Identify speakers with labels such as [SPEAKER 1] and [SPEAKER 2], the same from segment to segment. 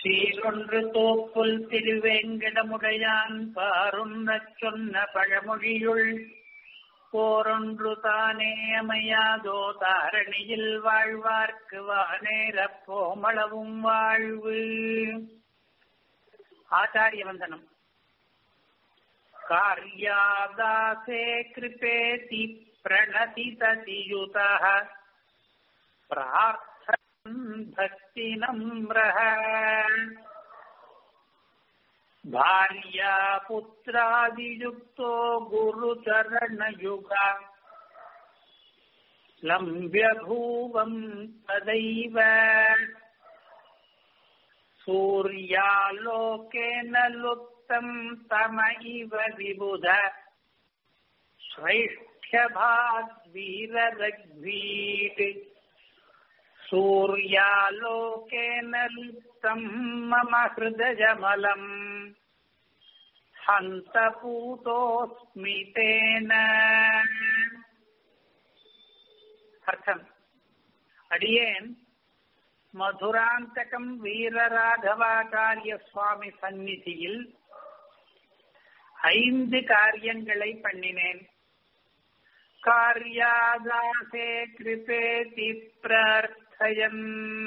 [SPEAKER 1] சீரொன்று தோப்புல் திருவேங்கடமுடையான் பாருண்ணச் சொன்ன பழமொழியுள் போரொன்று தானே அமையாதோ தாரணியில் வாழ்வார்க்கு வானேரப் போமளவும் வாழ்வு ஆச்சாரிய வந்தனம் कार्यादासे कृपेति प्रणतिततियुतः प्रार्थन् भक्तिनम्रः भार्या पुत्रादियुक्तो गुरुचरणयुगा लम्ब्यभूवम् तदैव सूर्यालोकेन लुप्त ம் தம இவ விபுத ஸ்ரைஷ்யபாத் வீரரக்வீட் சூர்யாலோகேன லுப்தம் மம ஹிருதயமலம் ஹந்த பூதோஸ்மி தேன அர்த்தம் அடியேன் மதுராந்தகம் வீரராகவாச்சாரிய சுவாமி சந்நிதியில் ஐந்து காரியங்களை பண்ணினேன் காரியாதாசே கிருபேதி பிரார்த்தயன்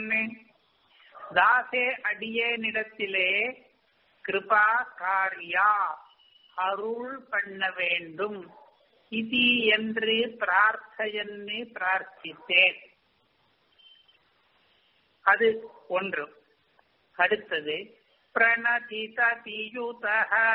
[SPEAKER 1] தாசே அடியேனிடத்திலே கிருபா காரியா அருள் பண்ண வேண்டும் இது என்று பிரார்த்தயன்னு பிரார்த்தித்தேன் அது ஒன்று அடுத்தது பிரணதிததியுத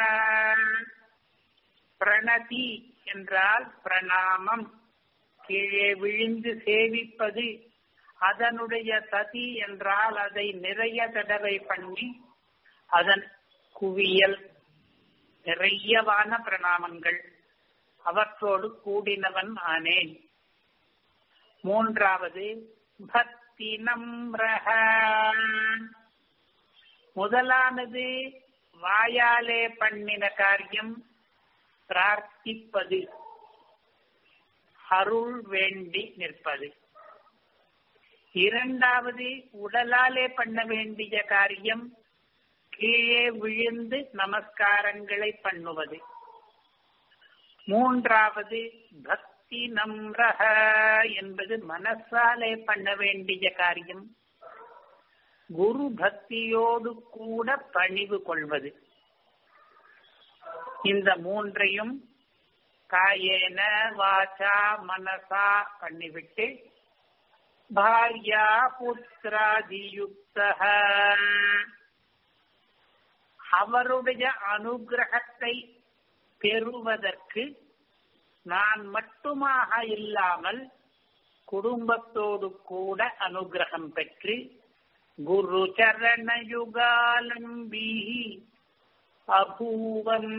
[SPEAKER 1] பிரணதி என்றால் பிரணாமம் கீழே விழுந்து சேவிப்பது அதனுடைய ததி என்றால் அதை நிறைய தடவை பண்ணி அதன் குவியல் நிறையவான பிரணாமங்கள் அவற்றோடு கூடினவன் ஆனேன் மூன்றாவது பக்தி நம்ரஹ முதலானது வாயாலே பண்ணின காரியம் பிரார்த்திப்பது அருள் வேண்டி நிற்பது இரண்டாவது உடலாலே பண்ண வேண்டிய காரியம் கீழே விழுந்து நமஸ்காரங்களை பண்ணுவது மூன்றாவது பக்தி நம்ரஹ என்பது மனசாலே பண்ண வேண்டிய காரியம் குரு பக்தியோடு கூட பணிவு கொள்வது இந்த மூன்றையும் காயேன வாச்சா மனசா பண்ணிவிட்டு பாரியா புத்திராதியுக்த அவருடைய அனுகிரகத்தை பெறுவதற்கு நான் மட்டுமாக இல்லாமல் குடும்பத்தோடு கூட அனுகிரகம் பெற்று குரு சரணயுகாலம்பி அபூவம்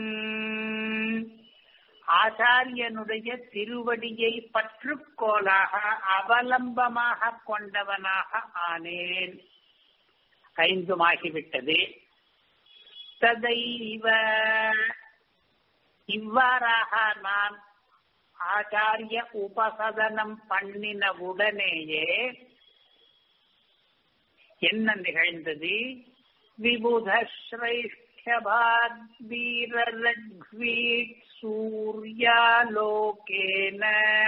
[SPEAKER 1] ஆச்சாரியனுடைய திருவடியை பற்றுக்கோளாக அவலம்பமாக கொண்டவனாக ஆனேன் ஐந்துமாகிவிட்டது ததைவ இவ்வாறாக நான் ஆச்சாரிய உபசதனம் பண்ணின உடனேயே என்ன நிகழ்ந்தது விபுத ஸ்ரேஷ்டபாத்வீரீட் சூர்யாலோகேன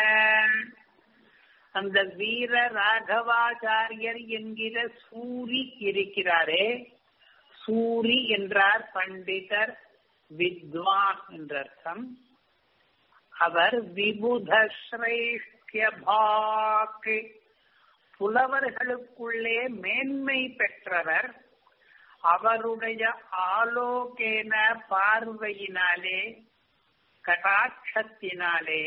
[SPEAKER 1] அந்த வீர ராகவாச்சாரியர் என்கிற சூரி இருக்கிறாரே சூரி என்றார் பண்டிதர் வித்வான் என்ற அர்த்தம் அவர் விபுத ஸ்ரேஷ்டியபாக்கு புலவர்களுக்குள்ளே மேன்மை பெற்றவர் அவருடைய ஆலோகேன பார்வையினாலே கடாட்சத்தினாலே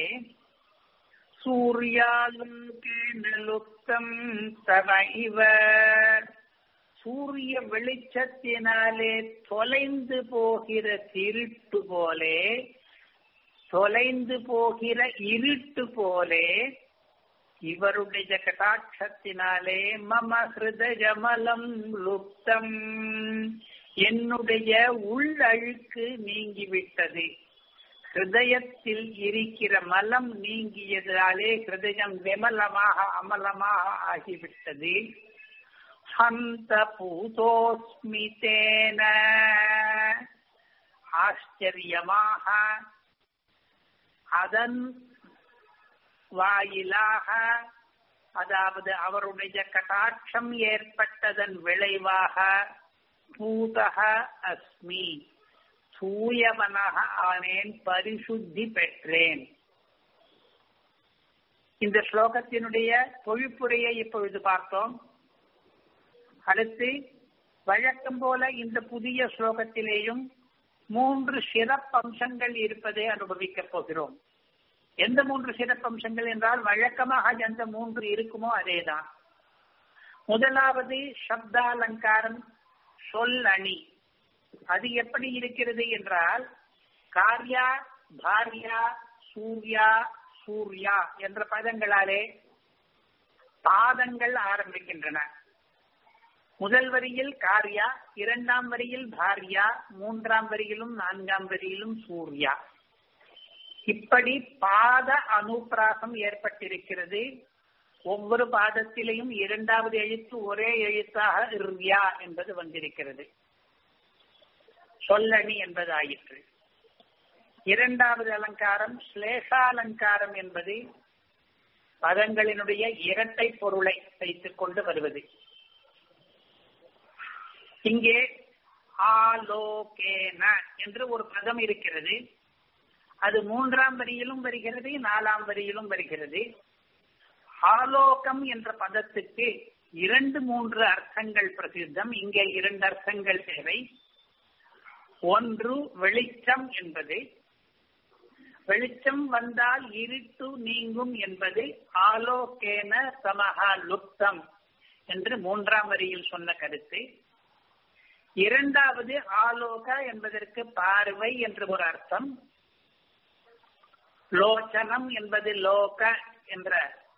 [SPEAKER 1] சூர்யாலோகேன லுப்தம் தவ இவர் சூரிய வெளிச்சத்தினாலே தொலைந்து போகிற திருட்டு போலே தொலைந்து போகிற இருட்டு போலே இவருடைய கட்டாட்சத்தினாலே மம ஹிருதயமலம் லுப்தம் என்னுடைய உள்ளழுக்கு நீங்கிவிட்டது ஹிருதயத்தில் இருக்கிற மலம் நீங்கியதாலே ஹிருதயம் விமலமாக அமலமாக ஆகிவிட்டது ஹந்த பூதோஸ்மி தேன ஆச்சரியமாக அதன் வாயிலாக அதாவது அவருடைய கட்டாட்சம் ஏற்பட்டதன் விளைவாக பூதக அஸ்மி தூயவனாக ஆனேன் பரிசுத்தி பெற்றேன் இந்த ஸ்லோகத்தினுடைய தொழிப்புரையை இப்பொழுது பார்த்தோம் அடுத்து வழக்கம் போல இந்த புதிய ஸ்லோகத்திலேயும் மூன்று சிறப்பம்சங்கள் இருப்பதை அனுபவிக்கப் போகிறோம் எந்த மூன்று சிறப்பம்சங்கள் என்றால் வழக்கமாக எந்த மூன்று இருக்குமோ அதேதான் முதலாவது சப்தாலங்காரம் சொல் அணி அது எப்படி இருக்கிறது என்றால் கார்யா பாரியா சூர்யா சூர்யா என்ற பதங்களாலே பாதங்கள் ஆரம்பிக்கின்றன முதல் வரியில் கார்யா இரண்டாம் வரியில் பாரியா மூன்றாம் வரியிலும் நான்காம் வரியிலும் சூர்யா இப்படி பாத அனுப்பிராசம் ஏற்பட்டிருக்கிறது ஒவ்வொரு பாதத்திலையும் இரண்டாவது எழுத்து ஒரே எழுத்தாக இர்யா என்பது வந்திருக்கிறது சொல்லணி என்பது ஆயிற்று இரண்டாவது அலங்காரம் ஸ்லேஷாலங்காரம் என்பது பதங்களினுடைய இரட்டை பொருளை வைத்துக் கொண்டு வருவது இங்கே ஆலோகேன என்று ஒரு பதம் இருக்கிறது அது மூன்றாம் வரியிலும் வருகிறது நாலாம் வரியிலும் வருகிறது ஆலோகம் என்ற பதத்துக்கு இரண்டு மூன்று அர்த்தங்கள் பிரசித்தம் இங்கே இரண்டு அர்த்தங்கள் தேவை ஒன்று வெளிச்சம் என்பது வெளிச்சம் வந்தால் இருட்டு நீங்கும் என்பது ஆலோகேன சமஹா லுப்தம் என்று மூன்றாம் வரியில் சொன்ன கருத்து இரண்டாவது ஆலோக என்பதற்கு பார்வை என்று ஒரு அர்த்தம் லோச்சனம் என்பது லோக என்ற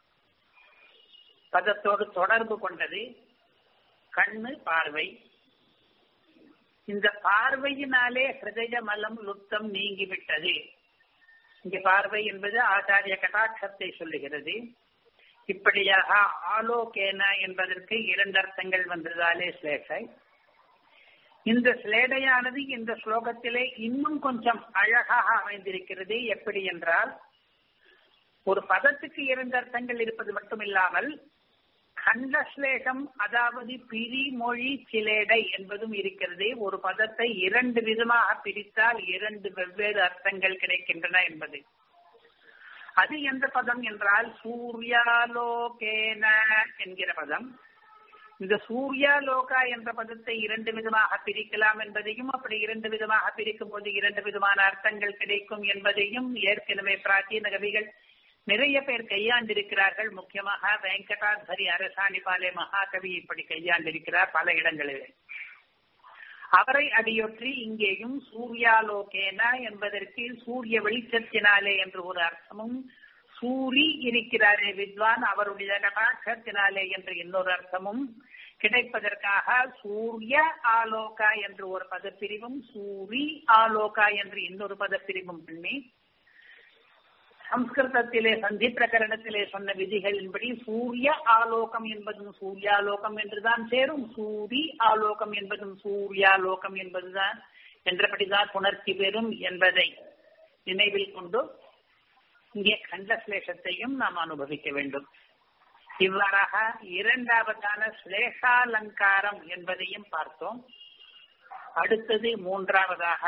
[SPEAKER 1] பதத்தோடு தொடர்பு கொண்டது கண்ணு பார்வை இந்த பார்வையினாலே ஹிருதய மலம் லுப்தம் நீங்கிவிட்டது இங்க பார்வை என்பது ஆச்சாரிய கடாட்சத்தை சொல்லுகிறது இப்படியாக ஆலோகேன என்பதற்கு இரண்டு அர்த்தங்கள் வந்ததாலே ஸ்லேஷை இந்த ஸ்லேடையானது இந்த ஸ்லோகத்திலே இன்னும் கொஞ்சம் அழகாக அமைந்திருக்கிறது எப்படி என்றால் ஒரு பதத்துக்கு இரண்டு அர்த்தங்கள் இருப்பது மட்டுமில்லாமல் கண்டஸ்லேஷம் அதாவது பிரி மொழி சிலேடை என்பதும் இருக்கிறது ஒரு பதத்தை இரண்டு விதமாக பிரித்தால் இரண்டு வெவ்வேறு அர்த்தங்கள் கிடைக்கின்றன என்பது அது எந்த பதம் என்றால் சூர்யாலோகேன என்கிற பதம் இந்த சூர்யாலோகா என்ற பதத்தை இரண்டு விதமாக பிரிக்கலாம் என்பதையும் அப்படி இரண்டு விதமாக பிரிக்கும் போது இரண்டு விதமான அர்த்தங்கள் கிடைக்கும் என்பதையும் ஏற்கனவே பிராச்சீன கவிகள் நிறைய பேர் கையாண்டிருக்கிறார்கள் முக்கியமாக வெங்கடாதரி அரசாணிபாலே மகாகவி இப்படி கையாண்டிருக்கிறார் பல இடங்களில் அவரை அடியொற்றி இங்கேயும் சூர்யாலோகேன என்பதற்கு சூரிய வெளிச்சத்தினாலே என்று ஒரு அர்த்தமும் சூரி இருக்கிறாரே வித்வான் அவருடைய கடாட்சத்தினாலே என்று இன்னொரு அர்த்தமும் கிடைப்பதற்காக சூரிய ஆலோகா என்று ஒரு பதப்பிரிவும் சூரி ஆலோகா என்று இன்னொரு பதப்பிரிவும் பண்ணி சம்ஸ்கிருதத்திலே சந்தி பிரகரணத்திலே சொன்ன விதிகளின்படி சூரிய ஆலோகம் என்பதும் சூர்யாலோகம் என்றுதான் சேரும் சூரி ஆலோகம் என்பதும் சூர்யாலோகம் என்பதுதான் என்றபடிதான் புணர்ச்சி பெறும் என்பதை நினைவில் கொண்டு இங்கே கண்டஸ்லேஷத்தையும் நாம் அனுபவிக்க வேண்டும் இவ்வாறாக இரண்டாவதான ஸ்லேஷாலங்காரம் என்பதையும் பார்த்தோம் அடுத்தது மூன்றாவதாக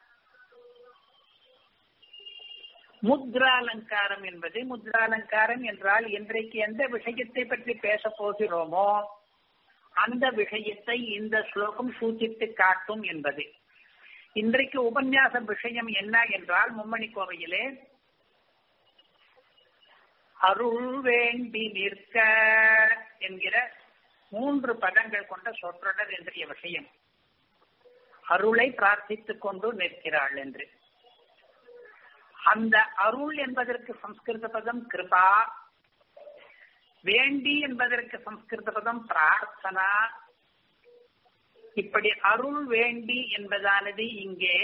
[SPEAKER 1] முத்ராலங்காரம் என்பது முத்ராலங்காரம் என்றால் இன்றைக்கு எந்த விஷயத்தை பற்றி பேச போகிறோமோ அந்த விஷயத்தை இந்த ஸ்லோகம் சூச்சித்து காட்டும் என்பது இன்றைக்கு உபன்யாச விஷயம் என்ன என்றால் மும்மணி கோவையிலே அருள் வேண்டி நிற்க என்கிற மூன்று பதங்கள் கொண்ட சொற்றொடர் என்கிற விஷயம் அருளை பிரார்த்தித்துக் கொண்டு நிற்கிறாள் என்று அந்த அருள் என்பதற்கு சம்ஸ்கிருத பதம் கிருபா வேண்டி என்பதற்கு சம்ஸ்கிருத பதம் பிரார்த்தனா இப்படி அருள் வேண்டி என்பதானது இங்கே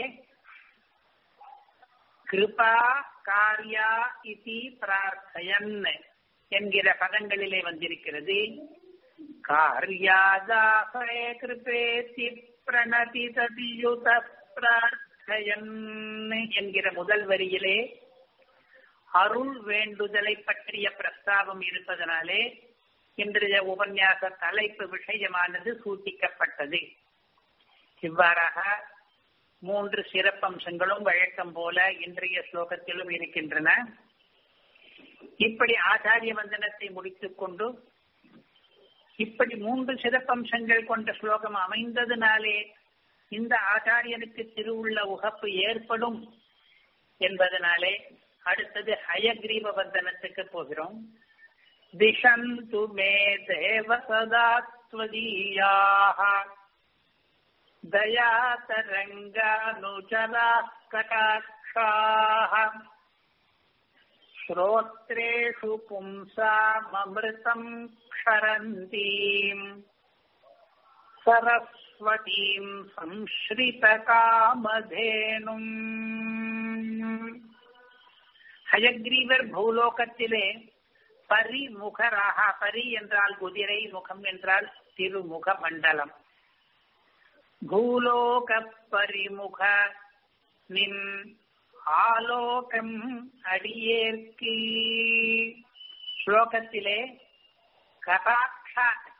[SPEAKER 1] கிருபா காரியா இதி பிரார்த்தயன் என்கிற பதங்களிலே வந்திருக்கிறது காரியாதாசே கிருபேதி பிரணதி ததியுத பிரார்த்தயன் என்கிற முதல் வரியிலே அருள் வேண்டுதலை பற்றிய பிரஸ்தாபம் இருப்பதனாலே இன்றைய உபன்யாச தலைப்பு விஷயமானது சூட்டிக்கப்பட்டது இவ்வாறாக மூன்று சிறப்பம்சங்களும் வழக்கம் போல இன்றைய ஸ்லோகத்திலும் இருக்கின்றன இப்படி ஆச்சாரிய வந்தனத்தை முடித்துக் கொண்டு இப்படி மூன்று சிறப்பம்சங்கள் கொண்ட ஸ்லோகம் அமைந்ததினாலே இந்த ஆச்சாரியனுக்கு திருவுள்ள உகப்பு ஏற்படும் என்பதனாலே அடுத்தது ஹயக்ரீவ வந்தனத்துக்கு போகிறோம் திஷந்து மே தேவ சதாத்வதீயாக दयातरङ्गानुचरा कटाक्षाः श्रोत्रेषु पुंसाममृतम् क्षरन्तीम् सरस्वतीम् संश्रितकामधेनुम् ஹயக்ரீவர் பூலோகத்திலே பரிமுகராக பரி என்றால் குதிரை முகம் என்றால் திருமுக மண்டலம் பூலோக பரிமுக நின் ஆலோகம் அடியேற்கு ஸ்லோகத்திலே கடாட்ச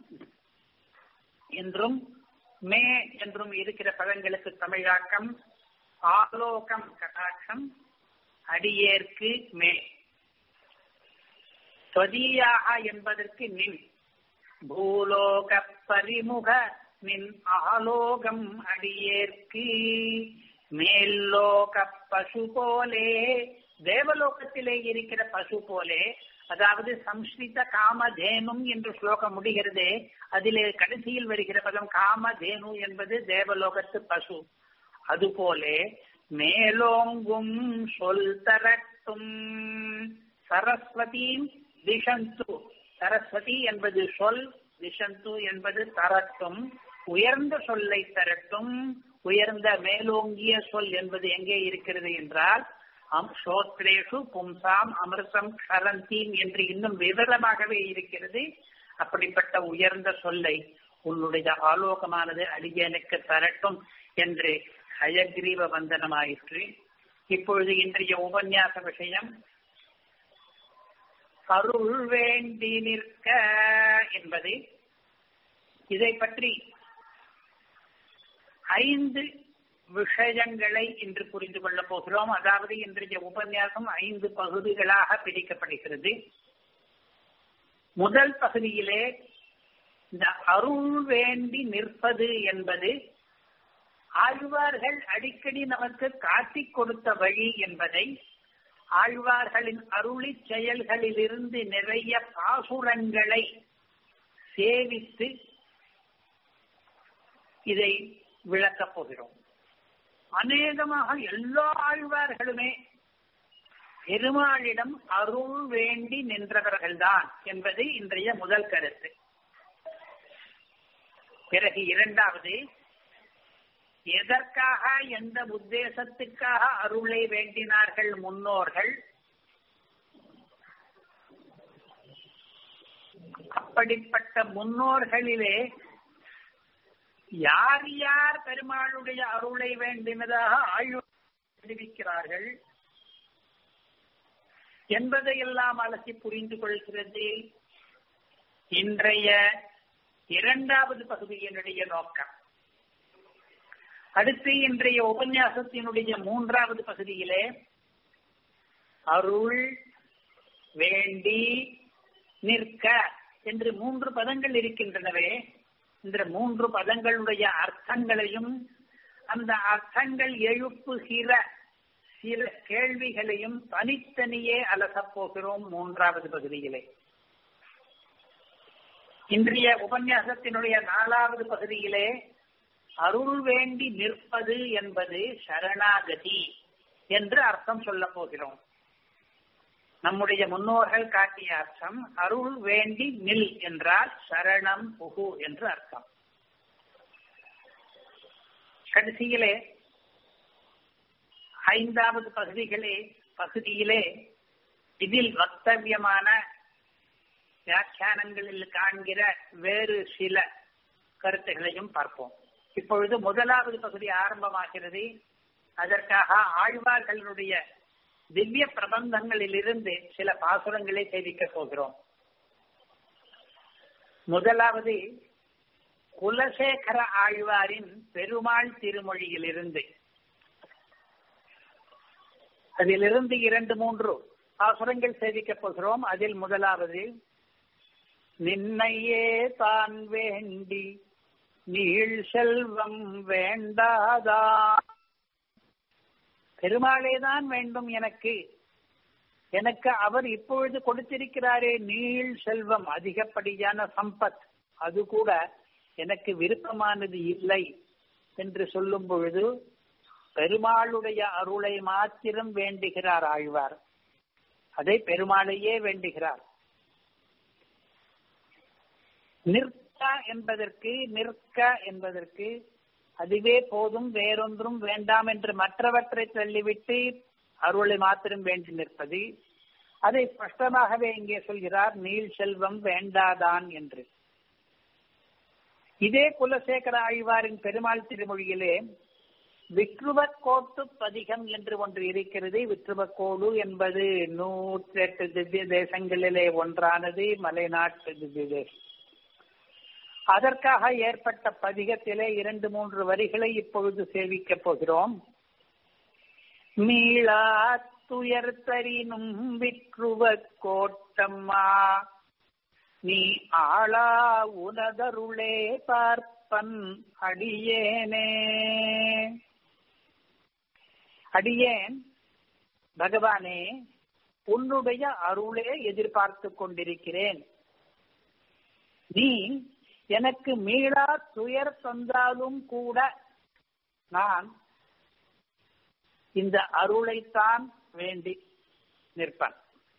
[SPEAKER 1] என்றும் மே என்றும் இருக்கிற பதங்களுக்கு தமிழாக்கம் ஆலோகம் கடாட்சம் அடியேற்கு மே தொதியாக என்பதற்கு நின் பூலோக பரிமுக நின் ஆலோகம் அடியேற்கு மேல்லோக பசு போலே தேவலோகத்திலே இருக்கிற பசு போலே அதாவது சம்ஸ்கிருத காமதேனும் என்று ஸ்லோகம் முடிகிறதே அதிலே கடைசியில் வருகிற பதம் காமதேனு என்பது தேவலோகத்து பசு அதுபோலே மேலோங்கும் சொல் தரட்டும் சரஸ்வதியும் திஷந்து சரஸ்வதி என்பது சொல் திஷந்து என்பது தரட்டும் உயர்ந்த சொல்லை தரட்டும் உயர்ந்த மேலோங்கிய சொல் என்பது எங்கே இருக்கிறது என்றால் சோத்ரேஷு பும்சாம் அமிர்தம் கரந்தீம் என்று இன்னும் விவரமாகவே இருக்கிறது அப்படிப்பட்ட உயர்ந்த சொல்லை உன்னுடைய ஆலோகமானது அடியனுக்கு தரட்டும் என்று ஹயக்ரீவ வந்தனமாயிற்று இப்பொழுது இன்றைய உபன்யாச விஷயம் அருள் வேண்டி நிற்க என்பது இதை பற்றி ஐந்து விஷயங்களை இன்று புரிந்து கொள்ளப் போகிறோம் அதாவது இன்றைய உபன்யாசம் ஐந்து பகுதிகளாக பிரிக்கப்படுகிறது முதல் பகுதியிலே இந்த அருள் வேண்டி நிற்பது என்பது ஆழ்வார்கள் அடிக்கடி நமக்கு காட்டிக் கொடுத்த வழி என்பதை ஆழ்வார்களின் அருளி செயல்களிலிருந்து நிறைய பாசுரங்களை சேவித்து இதை விளக்கப் போகிறோம் அநேகமாக எல்லா ஆழ்வார்களுமே பெருமாளிடம் அருள் வேண்டி நின்றவர்கள்தான் என்பது இன்றைய முதல் கருத்து பிறகு இரண்டாவது எதற்காக எந்த உத்தேசத்துக்காக அருளை வேண்டினார்கள் முன்னோர்கள் அப்படிப்பட்ட முன்னோர்களிலே யார் யார் பெருமாளுடைய அருளை வேண்டினதாக ஆய்வு தெரிவிக்கிறார்கள் என்பதையெல்லாம் அலசி புரிந்து கொள்கிறது இன்றைய இரண்டாவது பகுதியினுடைய நோக்கம் அடுத்து இன்றைய உபன்யாசத்தினுடைய மூன்றாவது பகுதியிலே அருள் வேண்டி நிற்க என்று மூன்று பதங்கள் இருக்கின்றனவே இந்த மூன்று பதங்களுடைய அர்த்தங்களையும் அந்த அர்த்தங்கள் எழுப்புகிற சில கேள்விகளையும் தனித்தனியே அலசப் போகிறோம் மூன்றாவது பகுதியிலே இன்றைய உபன்யாசத்தினுடைய நாலாவது பகுதியிலே அருள் வேண்டி நிற்பது என்பது சரணாகதி என்று அர்த்தம் சொல்ல போகிறோம் நம்முடைய முன்னோர்கள் காட்டிய அர்த்தம் அருள் வேண்டி நில் என்றால் சரணம் புகு என்று அர்த்தம் கடைசியிலே ஐந்தாவது பகுதிகளே பகுதியிலே இதில் வக்தவியமான வியாக்கியானங்களில் காண்கிற வேறு சில கருத்துகளையும் பார்ப்போம் இப்பொழுது முதலாவது பகுதி ஆரம்பமாகிறது அதற்காக ஆழ்வார்களுடைய திவ்ய பிரபந்தங்களிலிருந்து சில பாசுரங்களை சேவிக்கப் போகிறோம் முதலாவது குலசேகர ஆழ்வாரின் பெருமாள் திருமொழியிலிருந்து அதிலிருந்து இரண்டு மூன்று பாசுரங்கள் சேவிக்கப் போகிறோம் அதில் முதலாவது நின்னையே தான் வேண்டி நீள் செல்வம் வேண்டாதா பெருமாளேதான் வேண்டும் எனக்கு எனக்கு அவர் இப்பொழுது கொடுத்திருக்கிறாரே நீள் செல்வம் அதிகப்படியான சம்பத் அது கூட எனக்கு விருப்பமானது இல்லை என்று சொல்லும் பொழுது பெருமாளுடைய அருளை மாத்திரம் வேண்டுகிறார் ஆழ்வார் அதை பெருமாளையே வேண்டுகிறார் நிற்க என்பதற்கு நிற்க என்பதற்கு அதுவே போதும் வேறொன்றும் வேண்டாம் என்று மற்றவற்றை தள்ளிவிட்டு அருளை மாத்திரம் வேண்டி நிற்பது அதை ஸ்பஷ்டமாகவே இங்கே சொல்கிறார் நீள் செல்வம் வேண்டாதான் என்று இதே குலசேகர ஆழ்வாரின் பெருமாள் திருமொழியிலே விக்ருவக்கோட்டு பதிகம் என்று ஒன்று இருக்கிறது விக்ருவக்கோடு என்பது நூற்றி எட்டு திவ்ய தேசங்களிலே ஒன்றானது மலைநாட்டு திவ்ய தேசம் அதற்காக ஏற்பட்ட பதிகத்திலே இரண்டு மூன்று வரிகளை இப்பொழுது சேவிக்கப் போகிறோம் மீளா துயர் தரினும் விக்ருவ கோட்டம்மா நீ ஆளா உனதருளே பார்ப்பன் அடியேனே அடியேன் பகவானே உன்னுடைய அருளே எதிர்பார்த்து கொண்டிருக்கிறேன் நீ எனக்கு மீளா துயர் தந்தாலும் கூட நான் இந்த அருளைத்தான் வேண்டி நிற்பன்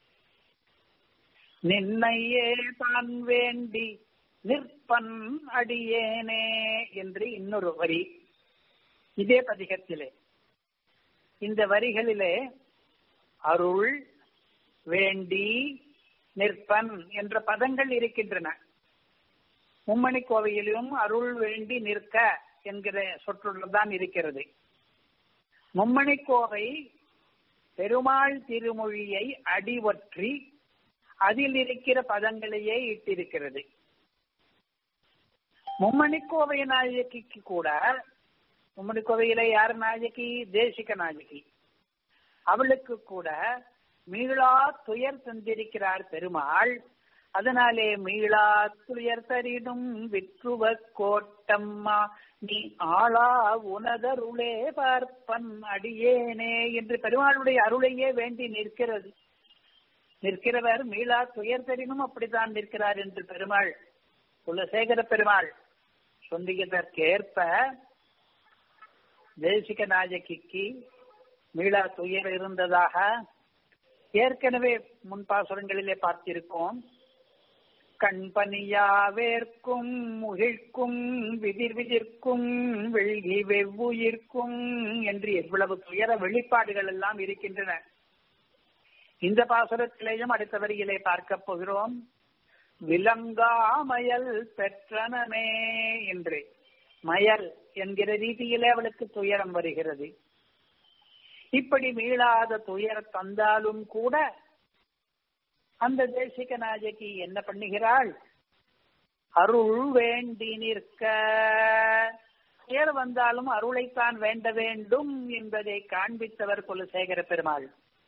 [SPEAKER 1] நின்னையே தான் வேண்டி நிற்பன் அடியேனே என்று இன்னொரு வரி இதே பதிகத்திலே இந்த வரிகளிலே அருள் வேண்டி நிற்பன் என்ற பதங்கள் இருக்கின்றன மும்மணி கோவையிலும் அருள் வேண்டி நிற்க என்கிற சொற்றொடர் இருக்கிறது மும்மணி கோவை பெருமாள் திருமொழியை அடிவற்றி அதில் இருக்கிற பதங்களையே இட்டிருக்கிறது மும்மணி கோவை நாயகிக்கு கூட மும்மணி கோவையில யார் நாயகி தேசிக நாயகி அவளுக்கு கூட மீளா துயர் தந்திருக்கிறார் பெருமாள் அதனாலே மீளா துயர் தரிடும் விற்றுவ கோட்டம்மா நீ ஆளா உனதருளே பார்ப்பன் அடியேனே என்று பெருமாளுடைய அருளையே வேண்டி நிற்கிறது நிற்கிறவர் மீளா துயர் தரினும் அப்படித்தான் நிற்கிறார் என்று பெருமாள் குலசேகர பெருமாள் சொல்லியதற்கேற்ப தேசிக நாயகிக்கு மீளா துயர் இருந்ததாக ஏற்கனவே முன்பாசுரங்களிலே பார்த்திருக்கோம் கண்பனியாவேற்கும் முகிழ்க்கும் விதிர் விதிர்க்கும் வெள்கி வெவ்வுயிர்க்கும் என்று எவ்வளவு துயர வெளிப்பாடுகள் எல்லாம் இருக்கின்றன இந்த பாசுரத்திலேயும் அடுத்த வரியிலே பார்க்க போகிறோம் விலங்காமயல் பெற்றனமே என்று மயல் என்கிற ரீதியிலே அவளுக்கு துயரம் வருகிறது இப்படி மீளாத துயர் தந்தாலும் கூட அந்த தேசிக நாயகி என்ன பண்ணுகிறாள் அருள் வேண்டி நிற்க துயர் வந்தாலும் அருளைத்தான் வேண்ட வேண்டும் என்பதை காண்பித்தவர் குலசேகர பெருமாள்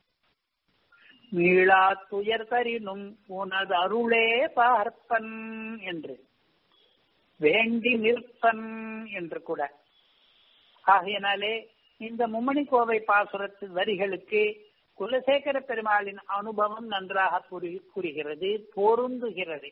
[SPEAKER 1] மீளா துயர் தரினும் உனது அருளே பார்ப்பன் என்று வேண்டி நிற்பன் என்று கூட ஆகையினாலே இந்த மும்மணி கோவை பாசுரத்து வரிகளுக்கு குலசேகர பெருமாளின் அனுபவம் நன்றாக புரி புரிகிறது பொருந்துகிறது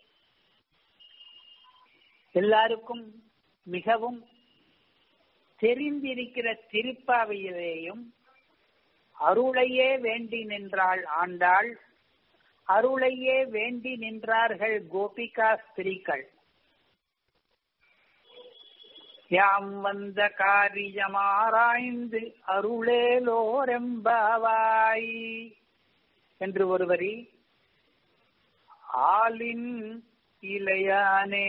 [SPEAKER 1] எல்லாருக்கும் மிகவும் தெரிந்திருக்கிற திருப்பாவையிலேயும் அருளையே வேண்டி நின்றாள் ஆண்டாள் அருளையே வேண்டி நின்றார்கள் கோபிகா ஸ்திரீகள் யாம் வந்த காரியமாராய்ந்து அருளேலோரெம்பாவாய் என்று ஒரு வரி ஆலின் இளையானே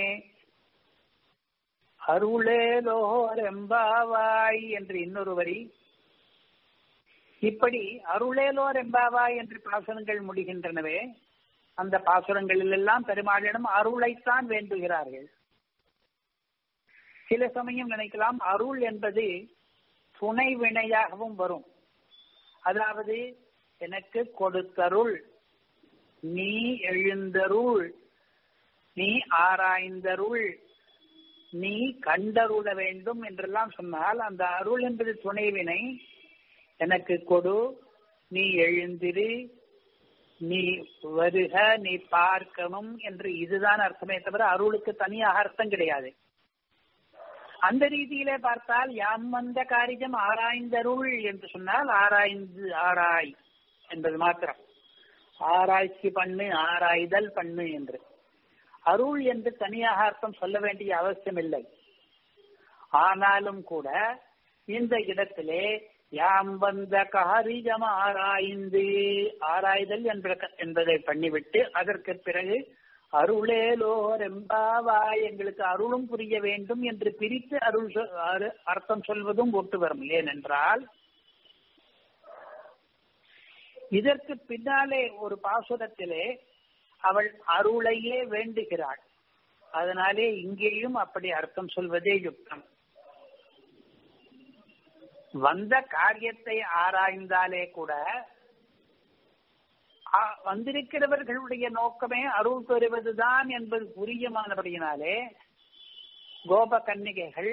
[SPEAKER 1] அருளேலோரெம்பாவாய் என்று இன்னொரு வரி இப்படி அருளேலோர் எம்பாவாய் என்று பாசுரங்கள் முடிகின்றனவே அந்த பாசுரங்களில் எல்லாம் பெருமாளிடம் அருளைத்தான் வேண்டுகிறார்கள் சில சமயம் நினைக்கலாம் அருள் என்பது துணை வினையாகவும் வரும் அதாவது எனக்கு கொடுத்தருள் நீ எழுந்தருள் நீ ஆராய்ந்தருள் நீ கண்டருள வேண்டும் என்றெல்லாம் சொன்னால் அந்த அருள் என்பது துணைவினை எனக்கு கொடு நீ எழுந்திரு நீ வருக நீ பார்க்கணும் என்று இதுதான் அர்த்தமே தவிர அருளுக்கு தனியாக அர்த்தம் கிடையாது அந்த ரீதியிலே பார்த்தால் யாம் வந்த காரியம் ஆராய்ந்தருள் என்று சொன்னால் ஆராய்ந்து ஆராய் என்பது மாத்திரம் ஆராய்ச்சி பண்ணு ஆராய்தல் பண்ணு என்று அருள் என்று தனியாக அர்த்தம் சொல்ல வேண்டிய அவசியம் இல்லை ஆனாலும் கூட இந்த இடத்திலே யாம் வந்த காரியம் ஆராய்ந்து ஆராய்தல் என்ற என்பதை பண்ணிவிட்டு அதற்கு பிறகு அருளேலோர் எம்பாவாய் எங்களுக்கு அருளும் புரிய வேண்டும் என்று பிரித்து அருள் அர்த்தம் சொல்வதும் ஒட்டு வரும் ஏனென்றால் இதற்கு பின்னாலே ஒரு பாசுரத்திலே அவள் அருளையே வேண்டுகிறாள் அதனாலே இங்கேயும் அப்படி அர்த்தம் சொல்வதே யுக்தம் வந்த காரியத்தை ஆராய்ந்தாலே கூட வந்திருக்கிறவர்களுடைய நோக்கமே அருள் பெறுவதுதான் என்பது புரியமானபடியினாலே கோப கன்னிகைகள்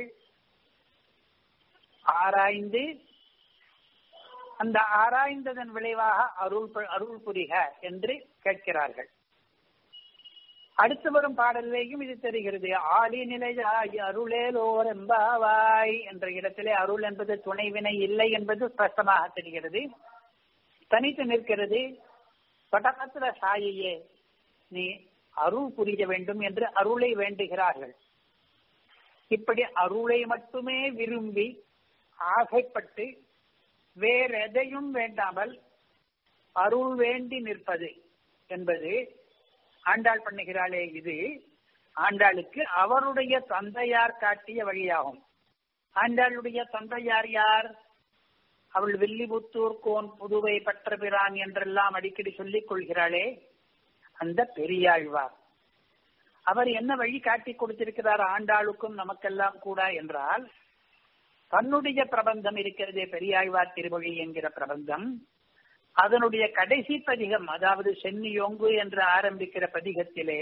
[SPEAKER 1] ஆராய்ந்து அந்த ஆராய்ந்ததன் விளைவாக அருள் அருள் புரிக என்று கேட்கிறார்கள் அடுத்து வரும் பாடலிலேயும் இது தெரிகிறது ஆலி நிலையாய் அருளேலோர் எம்பாவாய் என்ற இடத்திலே அருள் என்பது துணைவினை இல்லை என்பது ஸ்பஷ்டமாக தெரிகிறது தனித்து நிற்கிறது பட்டபத்திர சாயியே நீ அருள் புரிய வேண்டும் என்று அருளை வேண்டுகிறார்கள் இப்படி அருளை மட்டுமே விரும்பி ஆசைப்பட்டு வேற எதையும் வேண்டாமல் அருள் வேண்டி நிற்பது என்பது ஆண்டாள் பண்ணுகிறாளே இது ஆண்டாளுக்கு அவருடைய தந்தையார் காட்டிய வழியாகும் ஆண்டாளுடைய தந்தையார் யார் அவள் வில்லிபுத்தூர் கோன் புதுவை பற்றபிரான் என்றெல்லாம் அடிக்கடி சொல்லிக் கொள்கிறாளே அந்த பெரியாழ்வார் அவர் என்ன வழி காட்டி கொடுத்திருக்கிறார் ஆண்டாளுக்கும் நமக்கெல்லாம் கூட என்றால் தன்னுடைய பிரபந்தம் இருக்கிறதே பெரியாழ்வார் திருமொழி என்கிற பிரபந்தம் அதனுடைய கடைசி பதிகம் அதாவது சென்னியோங்கு என்று ஆரம்பிக்கிற பதிகத்திலே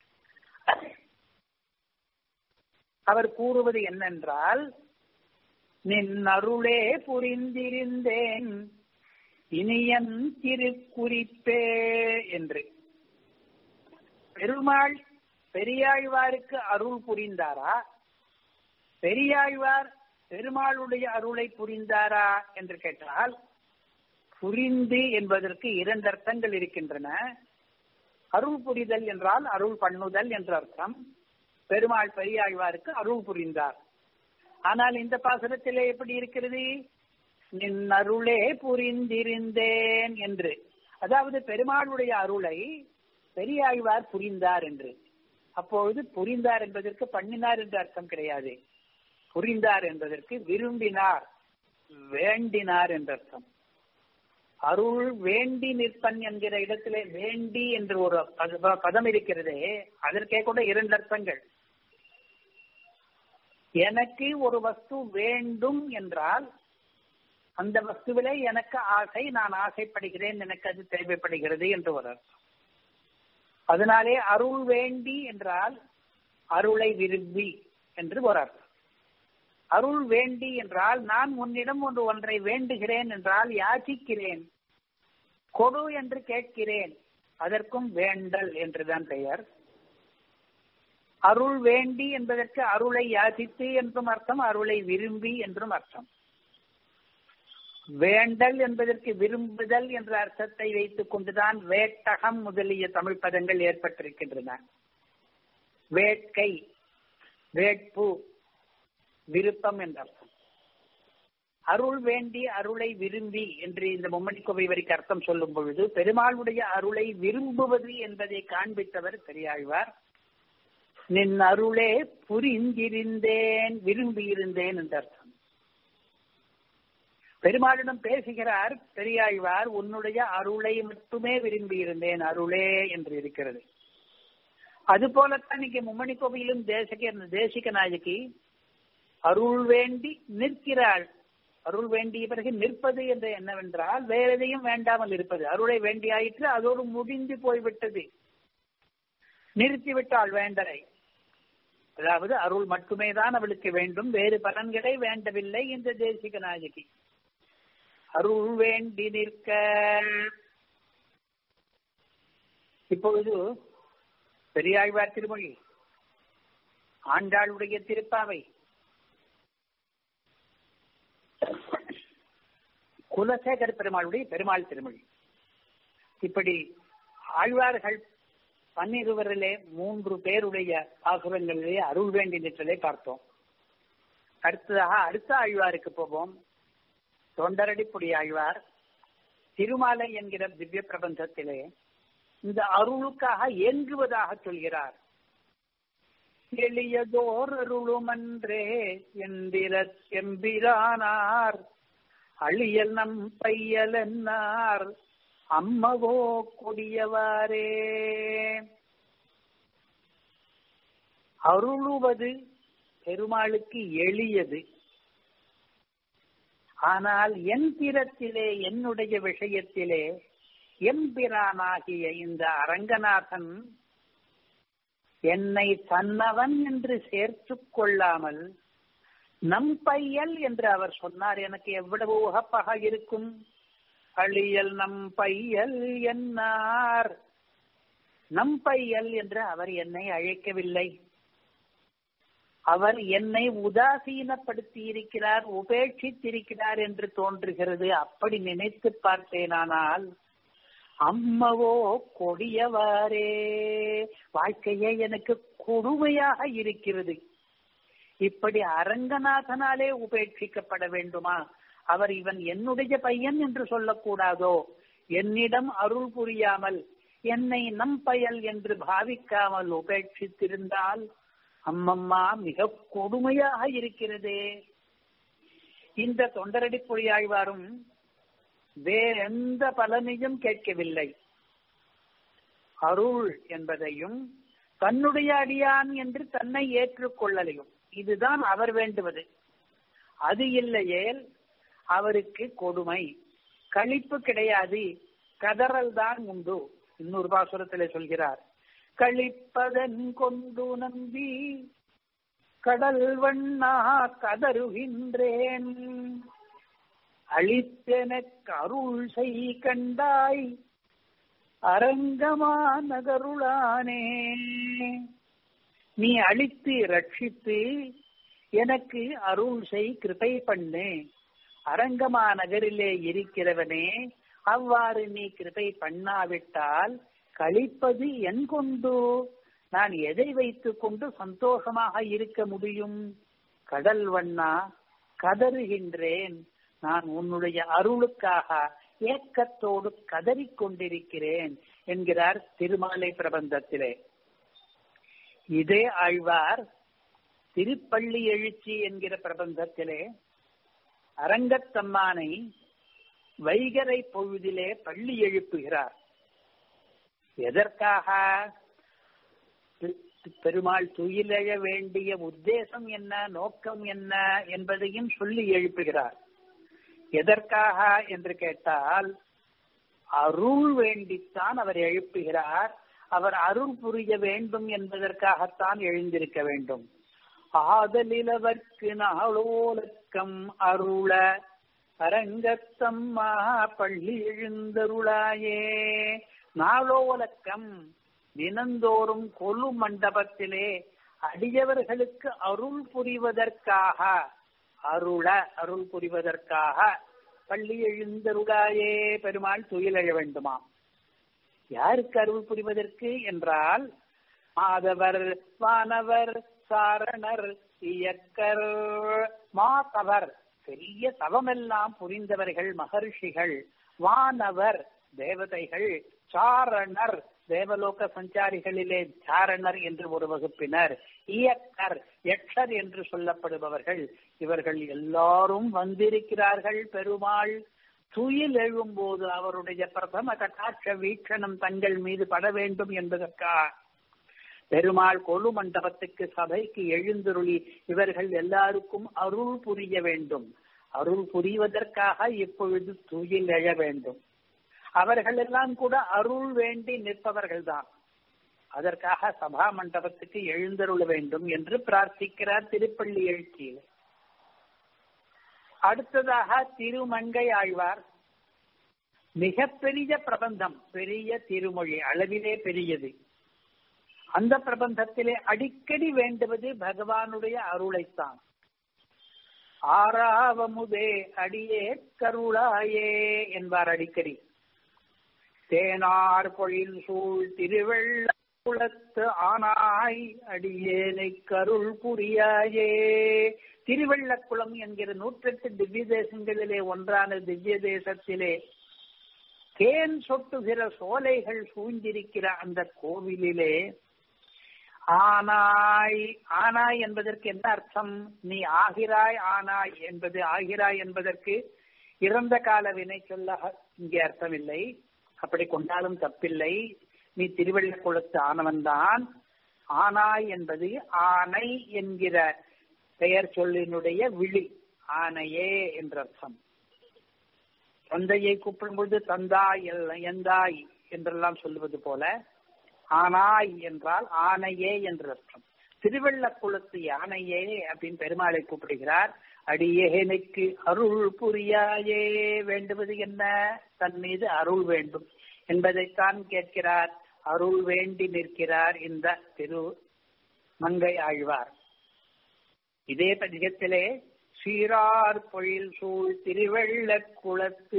[SPEAKER 1] அவர் கூறுவது என்னென்றால் நின் அருளே புரிந்திருந்தேன் இனியன் திருக்குறிப்பே என்று பெருமாள் பெரியாழ்வாருக்கு அருள் புரிந்தாரா பெரியாழ்வார் பெருமாளுடைய அருளை புரிந்தாரா என்று கேட்டால் புரிந்து என்பதற்கு இரண்டு அர்த்தங்கள் இருக்கின்றன அருள் புரிதல் என்றால் அருள் பண்ணுதல் என்ற அர்த்தம் பெருமாள் பெரியாழ்வாருக்கு அருள் புரிந்தார் ஆனால் இந்த பாசுரத்திலே எப்படி இருக்கிறது நின் அருளே புரிந்திருந்தேன் என்று அதாவது பெருமாளுடைய அருளை பெரியாழ்வார் புரிந்தார் என்று அப்பொழுது புரிந்தார் என்பதற்கு பண்ணினார் என்று அர்த்தம் கிடையாது புரிந்தார் என்பதற்கு விரும்பினார் வேண்டினார் என்ற அர்த்தம் அருள் வேண்டி நிற்பன் என்கிற இடத்திலே வேண்டி என்று ஒரு பதம் இருக்கிறதே அதற்கே கூட இரண்டு அர்த்தங்கள் எனக்கு ஒரு வஸ்து வேண்டும் என்றால் அந்த வஸ்துவிலே எனக்கு ஆசை நான் ஆசைப்படுகிறேன் எனக்கு அது தேவைப்படுகிறது என்று ஒரு அர்த்தம் அதனாலே அருள் வேண்டி என்றால் அருளை விரும்பி என்று ஒரு அர்த்தம் அருள் வேண்டி என்றால் நான் உன்னிடம் ஒன்று ஒன்றை வேண்டுகிறேன் என்றால் யாச்சிக்கிறேன் கொடு என்று கேட்கிறேன் அதற்கும் வேண்டல் என்றுதான் பெயர் அருள் வேண்டி என்பதற்கு அருளை யாசித்து என்றும் அர்த்தம் அருளை விரும்பி என்றும் அர்த்தம் வேண்டல் என்பதற்கு விரும்புதல் என்ற அர்த்தத்தை வைத்துக் கொண்டுதான் வேட்டகம் முதலிய தமிழ் பதங்கள் ஏற்பட்டிருக்கின்றன வேட்கை வேட்பு விருப்பம் என்ற அர்த்தம் அருள் வேண்டி அருளை விரும்பி என்று இந்த மும்மணி கோவை வரிக்கு அர்த்தம் சொல்லும் பொழுது பெருமாளுடைய அருளை விரும்புவது என்பதை காண்பித்தவர் பெரியாழ்வார் நின் அருளே புரிந்திருந்தேன் விரும்பி இருந்தேன் என்று அர்த்தம் பெருமாளிடம் பேசுகிறார் பெரியாழ்வார் உன்னுடைய அருளை மட்டுமே விரும்பி இருந்தேன் அருளே என்று இருக்கிறது அது போலத்தான் இங்கே மும்மணி கோவையிலும் தேசிக தேசிக நாயகி அருள் வேண்டி நிற்கிறாள் அருள் வேண்டிய பிறகு நிற்பது என்று என்னவென்றால் வேற எதையும் வேண்டாமல் இருப்பது அருளை வேண்டியாயிற்று அதோடு முடிந்து போய்விட்டது நிறுத்திவிட்டாள் வேண்டரை அதாவது அருள் மட்டுமே தான் அவளுக்கு வேண்டும் வேறு பலன்களை வேண்டவில்லை இந்த தேசிக நாயகி அருள் வேண்டி நிற்க இப்பொழுது பெரியாழ்வார் திருமொழி ஆண்டாளுடைய திருப்பாவை குலசேகர பெருமாளுடைய பெருமாள் திருமொழி இப்படி ஆழ்வார்கள் பன்னிருவரிலே மூன்று பேருடைய பாசுரங்களிலே அருள் வேண்டி நிற்றலை பார்த்தோம் அடுத்ததாக அடுத்த ஆழ்வாருக்கு போவோம் தொண்டரடிப்புடி ஆழ்வார் திருமாலை என்கிற திவ்ய பிரபந்தத்திலே இந்த அருளுக்காக ஏங்குவதாக சொல்கிறார் எளியதோர் அருளுமன்றே எந்திர செம்பிரானார் அழியல் நம் பையல் என்னார் அம்மவோ கொடியவாரே அருளுவது பெருமாளுக்கு எளியது ஆனால் என் திறத்திலே என்னுடைய விஷயத்திலே எம்பிரானாகிய இந்த அரங்கநாதன் என்னை தன்னவன் என்று சேர்த்துக் கொள்ளாமல் நம் பையல் என்று அவர் சொன்னார் எனக்கு எவ்வளவு உகப்பாக இருக்கும் அழியல் நம் பையல் என்னார் நம் பையல் என்று அவர் என்னை அழைக்கவில்லை அவர் என்னை உதாசீனப்படுத்தி இருக்கிறார் உபேட்சித்திருக்கிறார் என்று தோன்றுகிறது அப்படி நினைத்து பார்த்தேனானால் அம்மவோ கொடியவாரே வாழ்க்கையே எனக்கு கொடுமையாக இருக்கிறது இப்படி அரங்கநாதனாலே உபேட்சிக்கப்பட வேண்டுமா அவர் இவன் என்னுடைய பையன் என்று சொல்லக்கூடாதோ என்னிடம் அருள் புரியாமல் என்னை நம் பயல் என்று பாவிக்காமல் உபேட்சித்திருந்தால் அம்மம்மா மிக கொடுமையாக இருக்கிறதே இந்த தொண்டரடி பொழியாழ்வாரும் வேறெந்த பலனையும் கேட்கவில்லை அருள் என்பதையும் தன்னுடைய அடியான் என்று தன்னை ஏற்றுக்கொள்ளலையும் இதுதான் அவர் வேண்டுவது அது இல்லையேல் அவருக்கு கொடுமை கழிப்பு கிடையாது கதறல் தான் உண்டு இன்னொரு பாசுரத்திலே சொல்கிறார் கழிப்பதன் கொண்டு நம்பி கடல் வண்ணா கதறுகின்றேன் அழித்தெனக்கு அருள் செய் கண்டாய் அரங்கமா நகருளானே நீ அழித்து ரட்சித்து எனக்கு அருள் செய் கிருபை பண்ணு அரங்கமா நகரிலே இருக்கிறவனே அவ்வாறு நீ கிருபை பண்ணாவிட்டால் கழிப்பது என் கொண்டு நான் எதை வைத்துக் கொண்டு சந்தோஷமாக இருக்க முடியும் கடல் வண்ணா கதறுகின்றேன் நான் உன்னுடைய அருளுக்காக ஏக்கத்தோடு கதறிக் கொண்டிருக்கிறேன் என்கிறார் திருமாலை பிரபந்தத்திலே இதே ஆழ்வார் திருப்பள்ளி எழுச்சி என்கிற பிரபந்தத்திலே அரங்கத்தம்மானை வைகரை பொழுதிலே பள்ளி எழுப்புகிறார் எதற்காக பெருமாள் துயிலெழ வேண்டிய உத்தேசம் என்ன நோக்கம் என்ன என்பதையும் சொல்லி எழுப்புகிறார் எதற்காக என்று கேட்டால் அருள் வேண்டித்தான் அவர் எழுப்புகிறார் அவர் அருள் புரிய வேண்டும் என்பதற்காகத்தான் எழுந்திருக்க வேண்டும் ஆதலிலவர்க்கு நாளோலக்கம் அருள அரங்கத்தம்மா பள்ளி எழுந்தருளாயே நாளோலக்கம் தினந்தோறும் கொலு மண்டபத்திலே அடியவர்களுக்கு அருள் புரிவதற்காக அருள அருள் புரிவதற்காக பள்ளி எழுந்தருளாயே பெருமாள் துயிலெழ வேண்டுமா யாருக்கு அருள் புரிவதற்கு என்றால் மாதவர் வானவர் சாரணர் இயக்கர் மாதவர் பெரிய தவமெல்லாம் புரிந்தவர்கள் மகர்ஷிகள் வானவர் தேவதைகள் சாரணர் தேவலோக சஞ்சாரிகளிலே சாரணர் என்று ஒரு வகுப்பினர் இயக்கர் யக்ஷர் என்று சொல்லப்படுபவர்கள் இவர்கள் எல்லாரும் வந்திருக்கிறார்கள் பெருமாள் துயில் எழும்போது அவருடைய பிரதம கட்டாட்ச வீക്ഷணம் தங்கள் மீது பட வேண்டும் என்பதற்காக பெருமாள் கொலு மண்டபத்துக்கு சபைக்கு எழுந்தருளி இவர்கள் எல்லாருக்கும் அருள் புரிய வேண்டும் அருள் புரிவதற்காக இப்பொழுது துயில் எழ வேண்டும் அவர்கள் எல்லாம் கூட அருள் வேண்டி நிற்பவர்கள் தான் அதற்காக சபா மண்டபத்துக்கு எழுந்தருள வேண்டும் என்று பிரார்த்திக்கிறார் திருப்பள்ளி எழுச்சியில் அடுத்ததாக திருமங்கை ஆழ்வார் மிகப்பெரிய பிரபந்தம் பெரிய திருமொழி அளவிலே பெரியது அந்த பிரபந்தத்திலே அடிக்கடி வேண்டுவது பகவானுடைய அருளைத்தான் ஆறாவமுதே அடியே கருளாயே என்பார் அடிக்கடி தேனார் பொழில் சூழ் திருவெள்ள குளத்து ஆனாய் அடியேனை கருள் புரியாயே திருவெள்ளக்குளம் என்கிற நூற்றெட்டு திவ்ய தேசங்களிலே ஒன்றான திவ்ய தேசத்திலே தேன் சொட்டுகிற சோலைகள் சூழ்ந்திருக்கிற அந்த கோவிலிலே ஆனாய் ஆனாய் என்பதற்கு என்ன அர்த்தம் நீ ஆகிறாய் ஆனாய் என்பது ஆகிறாய் என்பதற்கு இறந்த கால வினை சொல்ல இங்கே அர்த்தமில்லை அப்படி கொண்டாலும் தப்பில்லை நீ திருவள்ளக்குளத்து ஆனவன்தான் ஆனாய் என்பது ஆனை என்கிற பெயர் சொல்லினுடைய விழி ஆனையே என்ற அர்த்தம் தந்தையை கூப்பிடும் பொழுது தந்தாய் எந்தாய் என்றெல்லாம் சொல்லுவது போல ஆனாய் என்றால் ஆனையே என்ற அர்த்தம் திருவள்ளக்குளத்து யானையே அப்படின்னு பெருமாளை கூப்பிடுகிறார் அடியேனுக்கு அருள் புரியாயே வேண்டுவது என்ன தன் மீது அருள் வேண்டும் என்பதைத்தான் கேட்கிறார் அருள் வேண்டி நிற்கிறார் இந்த திரு மங்கை ஆழ்வார் இதே பதிகத்திலே சீரார் பொழில் சூழ் திருவெள்ள குளத்து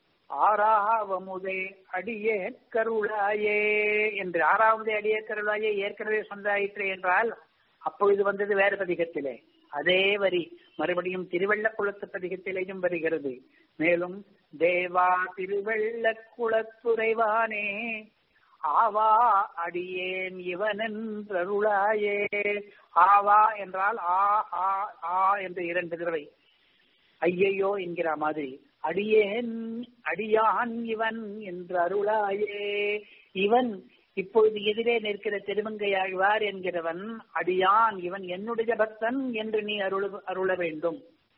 [SPEAKER 1] ஆறாவமுதே அடியே கருளாயே என்று ஆறாவது அடியே கருளாயே ஏற்கனவே சொந்தாயிற்று என்றால் அப்பொழுது வந்தது வேறு பதிகத்திலே அதே வரி மறுபடியும் திருவெள்ள குளத்து பதிகத்திலேயும் வருகிறது மேலும் தேவா திருவெள்ள குளத்துறைவானே ஆவா அடியேன் இவனென்றருளாயே ஆவா என்றால் ஆ ஆ ஆ என்று இரண்டு தடவை ஐயையோ என்கிற மாதிரி அடியேன் அடியான் இவன் என்று அருளாயே இவன் இப்பொழுது எதிரே நிற்கிற திருமங்கையாழ்வார் என்கிறவன் அடியான் இவன் என்னுடைய பக்தன் என்று நீ அருள் அருள வேண்டும்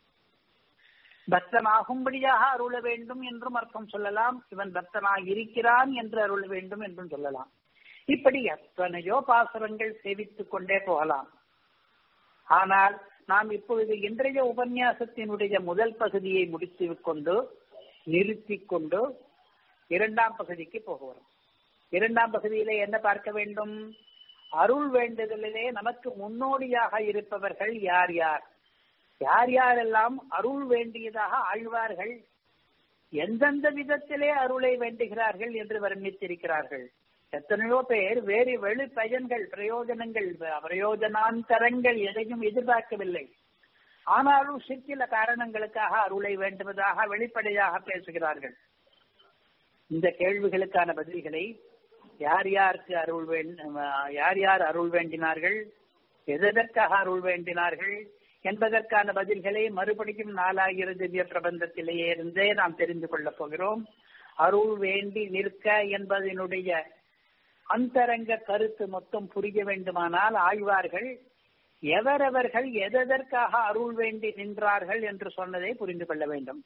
[SPEAKER 1] பக்தனாகும்படியாக அருள வேண்டும் என்றும் அர்த்தம் சொல்லலாம் இவன் பக்தனாக இருக்கிறான் என்று அருள வேண்டும் என்றும் சொல்லலாம் இப்படி எத்தனையோ பாசுரங்கள் சேவித்துக் கொண்டே போகலாம் ஆனால் நாம் இப்பொழுது இன்றைய உபன்யாசத்தினுடைய முதல் பகுதியை முடித்து கொண்டு நிறுத்தி கொண்டு இரண்டாம் பகுதிக்கு போகிறோம் இரண்டாம் பகுதியிலே என்ன பார்க்க வேண்டும் அருள் வேண்டுதலிலே நமக்கு முன்னோடியாக இருப்பவர்கள் யார் யார் யார் யாரெல்லாம் அருள் வேண்டியதாக ஆழ்வார்கள் எந்தெந்த விதத்திலே அருளை வேண்டுகிறார்கள் என்று வர்ணித்திருக்கிறார்கள் எத்தனையோ பேர் வேறு வெளி பயன்கள் பிரயோஜனங்கள் பிரயோஜனாந்தரங்கள் எதையும் எதிர்பார்க்கவில்லை ஆனாலும் சிற்சில காரணங்களுக்காக அருளை வேண்டுவதாக வெளிப்படையாக பேசுகிறார்கள் இந்த கேள்விகளுக்கான பதில்களை யார் யாருக்கு அருள் யார் யார் அருள் வேண்டினார்கள் எதற்காக அருள் வேண்டினார்கள் என்பதற்கான பதில்களை மறுபடியும் நாலாயிரம் திவ்ய பிரபந்தத்திலேயே இருந்தே நாம் தெரிந்து கொள்ளப் போகிறோம் அருள் வேண்டி நிற்க என்பதனுடைய அந்தரங்க கருத்து மொத்தம் புரிய வேண்டுமானால் ஆழ்வார்கள் எவரவர்கள் எதற்காக அருள் வேண்டி நின்றார்கள் என்று சொன்னதை புரிந்து கொள்ள வேண்டும்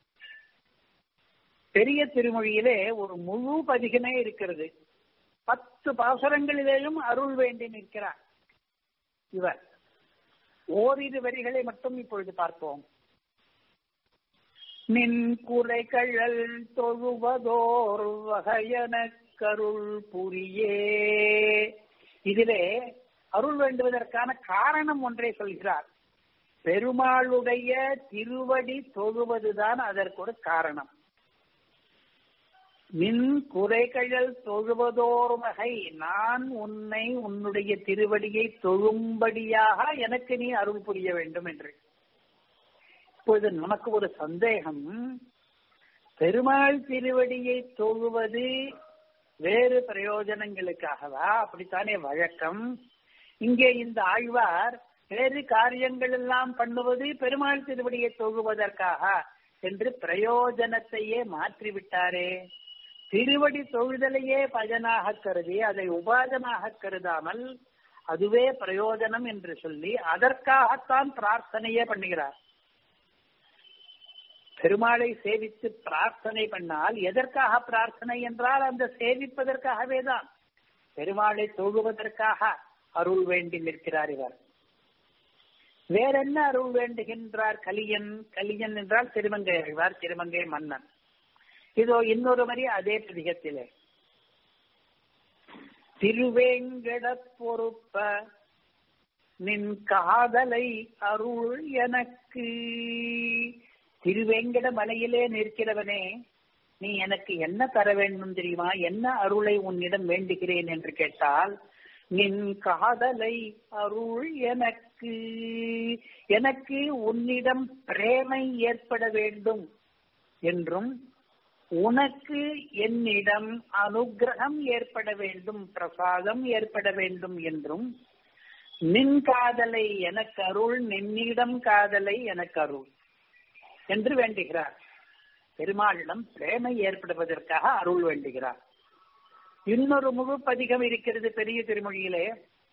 [SPEAKER 1] பெரிய திருமொழியிலே ஒரு முழு பதிகமே இருக்கிறது பத்து பாசுரங்களிலேயும் அருள் வேண்டி நிற்கிறார் இவர் ஓரிரு வரிகளை மட்டும் இப்பொழுது பார்ப்போம் நின் குறைகழல் தொழுவதோர் வகையன கருள் புரியே இதிலே அருள் வேண்டுவதற்கான காரணம் ஒன்றை சொல்கிறார் பெருமாளுடைய திருவடி தொழுவதுதான் அதற்கு ஒரு காரணம் நின் குறைகழல் தொழுவதோர் வகை நான் உன்னை உன்னுடைய திருவடியை தொழும்படியாக எனக்கு நீ அருள் புரிய வேண்டும் என்று இப்பொழுது நமக்கு ஒரு சந்தேகம் பெருமாள் திருவடியை தொழுவது வேறு பிரயோஜனங்களுக்காகவா அப்படித்தானே வழக்கம் இங்கே இந்த ஆழ்வார் வேறு காரியங்கள் எல்லாம் பண்ணுவது பெருமாள் திருவடியை தொழுவதற்காக என்று பிரயோஜனத்தையே மாற்றிவிட்டாரே திருவடி தொழுதலையே பஜனாக கருதி அதை உபாதமாக கருதாமல் அதுவே பிரயோஜனம் என்று சொல்லி அதற்காகத்தான் பிரார்த்தனையே பண்ணுகிறார் பெருமாளை சேவித்து பிரார்த்தனை பண்ணால் எதற்காக பிரார்த்தனை என்றால் அந்த சேவிப்பதற்காகவே தான் பெருமாளை தொழுவதற்காக அருள் வேண்டி நிற்கிறார் இவர் வேற என்ன அருள் வேண்டுகின்றார் கலியன் கலியன் என்றால் திருமங்கை அழ்வார் திருமங்கை மன்னன் இதோ இன்னொரு மாதிரி அதே பதிகத்திலே திருவேங்கட பொறுப்ப நின் காதலை அருள் எனக்கு திருவேங்கட மலையிலே நிற்கிறவனே நீ எனக்கு என்ன தர வேண்டும் தெரியுமா என்ன அருளை உன்னிடம் வேண்டுகிறேன் என்று கேட்டால் நின் காதலை அருள் எனக்கு எனக்கு உன்னிடம் பிரேமை ஏற்பட வேண்டும் என்றும் உனக்கு என்னிடம் அனுகிரகம் ஏற்பட வேண்டும் பிரசாதம் ஏற்பட வேண்டும் என்றும் நின் காதலை எனக்கு அருள் நின்னிடம் காதலை எனக்கு அருள் என்று வேண்டுகிறார் பெருமாளிடம் பிரேமை ஏற்படுவதற்காக அருள் வேண்டுகிறார் இன்னொரு முழு பதிகம் இருக்கிறது பெரிய திருமொழியிலே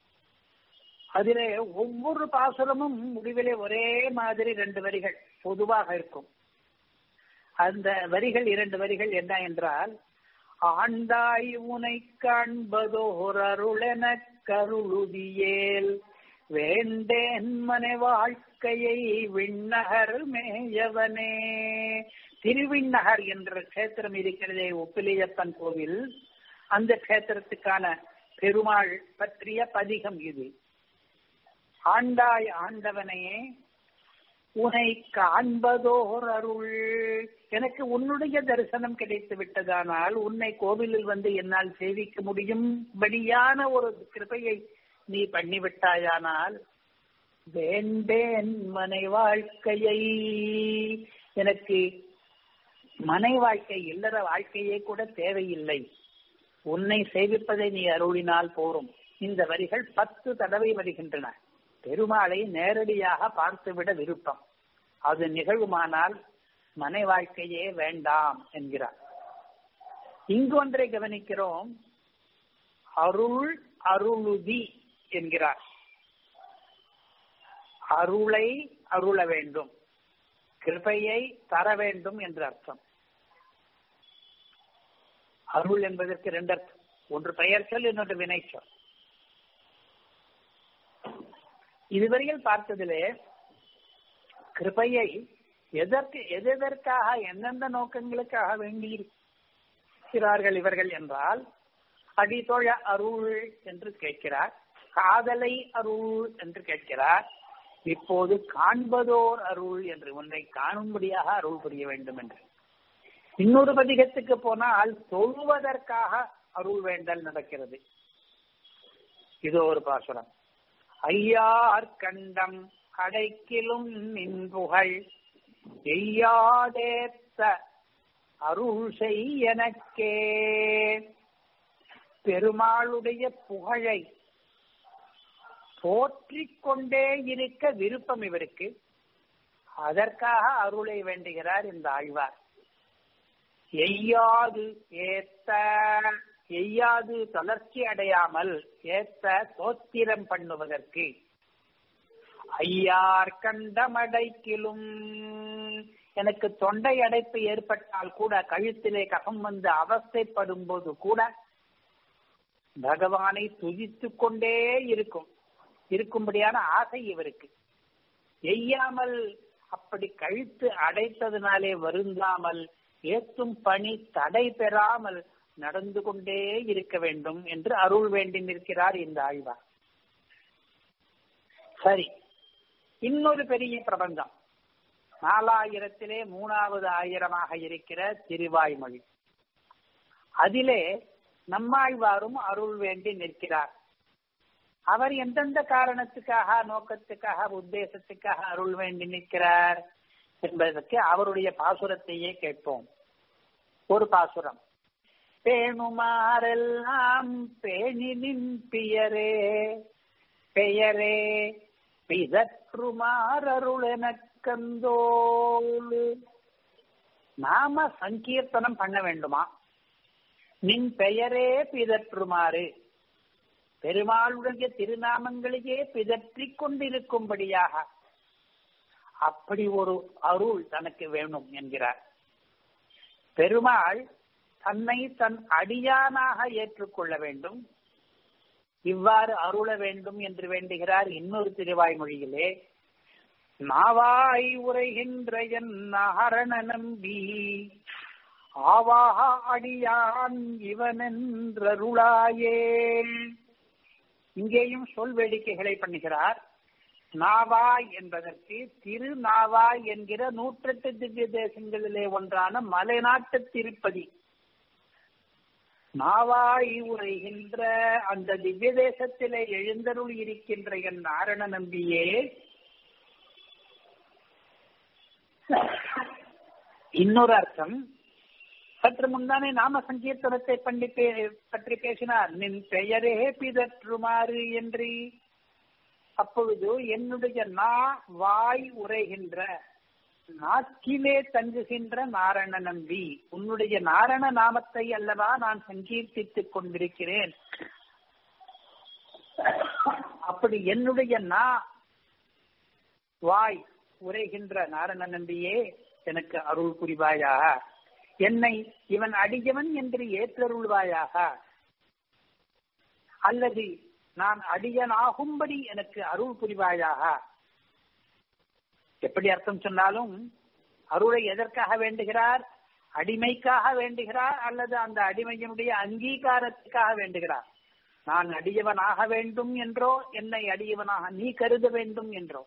[SPEAKER 1] அதிலே ஒவ்வொரு பாசுரமும் முடிவிலே ஒரே மாதிரி ரெண்டு வரிகள் பொதுவாக இருக்கும் அந்த வரிகள் இரண்டு வரிகள் என்ன என்றால் ஆண்டாய் உனை காண்பதோர் அருளென கருளுதியேல் வேண்டேன் மனை வாழ்க்கையை விண்ணகர் மேயவனே திருவிண்ணகர் என்ற கஷேத்திரம் இருக்கிறதே ஒப்பிலியப்பன் கோவில் அந்த கஷேத்திரத்துக்கான பெருமாள் பற்றிய பதிகம் இது ஆண்டாய் ஆண்டவனையே உனை காண்பதோர் அருள் எனக்கு உன்னுடைய தரிசனம் கிடைத்து விட்டதானால் உன்னை கோவிலில் வந்து என்னால் சேவிக்க முடியும் படியான ஒரு கிருபையை நீ பண்ணிவிட்டாயானால் வேண்டேன் மனை வாழ்க்கையை எனக்கு மனை வாழ்க்கை இல்லற வாழ்க்கையே கூட தேவையில்லை உன்னை சேவிப்பதை நீ அருளினால் போரும் இந்த வரிகள் பத்து தடவை வருகின்றன பெருமாளை நேரடியாக பார்த்துவிட விருப்பம் அது நிகழுமானால் மனை வாழ்க்கையே வேண்டாம் என்கிறார் இங்கு ஒன்றை கவனிக்கிறோம் அருள் அருளுதி என்கிறார் அருளை அருள வேண்டும் கிருபையை தர வேண்டும் என்று அர்த்தம் அருள் என்பதற்கு ரெண்டு அர்த்தம் ஒன்று பெயர் சொல் இன்னொன்று வினை சொல் இதுவரையில் பார்த்ததிலே கிருபையை எதற்கு எதற்காக எந்தெந்த நோக்கங்களுக்காக வேண்டி இருக்கிறார்கள் இவர்கள் என்றால் அடித்தொழ அருள் என்று கேட்கிறார் காதலை அருள் என்று கேட்கிறார் இப்போது காண்பதோர் அருள் என்று ஒன்றை காணும்படியாக அருள் புரிய வேண்டும் என்று இன்னொரு பதிகத்துக்கு போனால் தொழுவதற்காக அருள் வேண்டல் நடக்கிறது இது ஒரு பாசுரம் ஐயார் கண்டம் அடைக்கிலும் நின் புகழ் எய்யாதேத்த அருள் செய் எனக்கே பெருமாளுடைய புகழை போற்றிக் கொண்டே இருக்க விருப்பம் இவருக்கு அதற்காக அருளை வேண்டுகிறார் இந்த ஆழ்வார் எய்யாது ஏத்த எய்யாது தளர்ச்சி அடையாமல் ஏத்த சோத்திரம் பண்ணுவதற்கு ஐயார் கண்டமடைக்கிலும் எனக்கு தொண்டை அடைப்பு ஏற்பட்டால் கூட கழுத்திலே ககம் வந்து அவஸ்தைப்படும் போது கூட பகவானை துதித்து கொண்டே இருக்கும் இருக்கும்படியான ஆசை இவருக்கு எய்யாமல் அப்படி கழுத்து அடைத்ததினாலே வருந்தாமல் ஏத்தும் பணி தடை பெறாமல் நடந்து கொண்டே இருக்க வேண்டும் என்று அருள் வேண்டி நிற்கிறார் இந்த ஆழ்வார் சரி இன்னொரு பெரிய பிரபந்தம் நாலாயிரத்திலே மூணாவது ஆயிரமாக இருக்கிற திருவாய்மொழி அதிலே நம்மாழ்வாரும் அருள் வேண்டி நிற்கிறார் அவர் எந்தெந்த காரணத்துக்காக நோக்கத்துக்காக உத்தேசத்துக்காக அருள் வேண்டி நிற்கிறார் என்பதற்கு அவருடைய பாசுரத்தையே கேட்போம் ஒரு பாசுரம் பேணுமாறெல்லாம் பேணினின் பியரே பெயரே பிதற்றுமாறருளெனக்கந்தோல் நாம சங்கீர்த்தனம் பண்ண வேண்டுமா நின் பெயரே பிதற்றுமாறு பெருமாளுடைய திருநாமங்களையே பிதற்றிக் கொண்டிருக்கும்படியாக அப்படி ஒரு அருள் தனக்கு வேணும் என்கிறார் பெருமாள் தன்னை தன் அடியானாக ஏற்றுக்கொள்ள வேண்டும் இவ்வாறு அருள வேண்டும் என்று வேண்டுகிறார் இன்னொரு திருவாய்மொழியிலே நாவாய் உரைகின்ற என் நகரண நம்பி ஆவாக அடியான் இவனென்றருளாயே இங்கேயும் சொல் வேடிக்கைகளை பண்ணுகிறார் நாவாய் என்பதற்கு திரு நாவாய் என்கிற நூற்றெட்டு திவ்ய தேசங்களிலே ஒன்றான மலைநாட்டு திருப்பதி நாவாய் உரைகின்ற அந்த திவ்ய தேசத்திலே எழுந்தருள் இருக்கின்ற என் நாரண நம்பியே இன்னொரு அர்த்தம் சற்று முன்தானே நாம சங்கீர்த்தனத்தை பண்ணி பற்றி பேசினார் நின் பெயரே பிதற்றுமாறு என்று அப்பொழுது என்னுடைய நா வாய் உரைகின்ற நாக்கிலே தங்குகின்ற நாரண நம்பி உன்னுடைய நாரண நாமத்தை அல்லவா நான் சங்கீர்த்தித்துக் கொண்டிருக்கிறேன் அப்படி என்னுடைய நா வாய் உரைகின்ற நாரண நம்பியே எனக்கு அருள் புரிவாயாக என்னை இவன் அடியவன் என்று ஏற்றருள்வாயாக அல்லது நான் அடியனாகும்படி எனக்கு அருள் புரிவாயாக எப்படி அர்த்தம் சொன்னாலும் அருளை எதற்காக வேண்டுகிறார் அடிமைக்காக வேண்டுகிறார் அல்லது அந்த அடிமையினுடைய அங்கீகாரத்துக்காக வேண்டுகிறார் நான் அடியவனாக வேண்டும் என்றோ என்னை அடியவனாக நீ கருத வேண்டும் என்றோ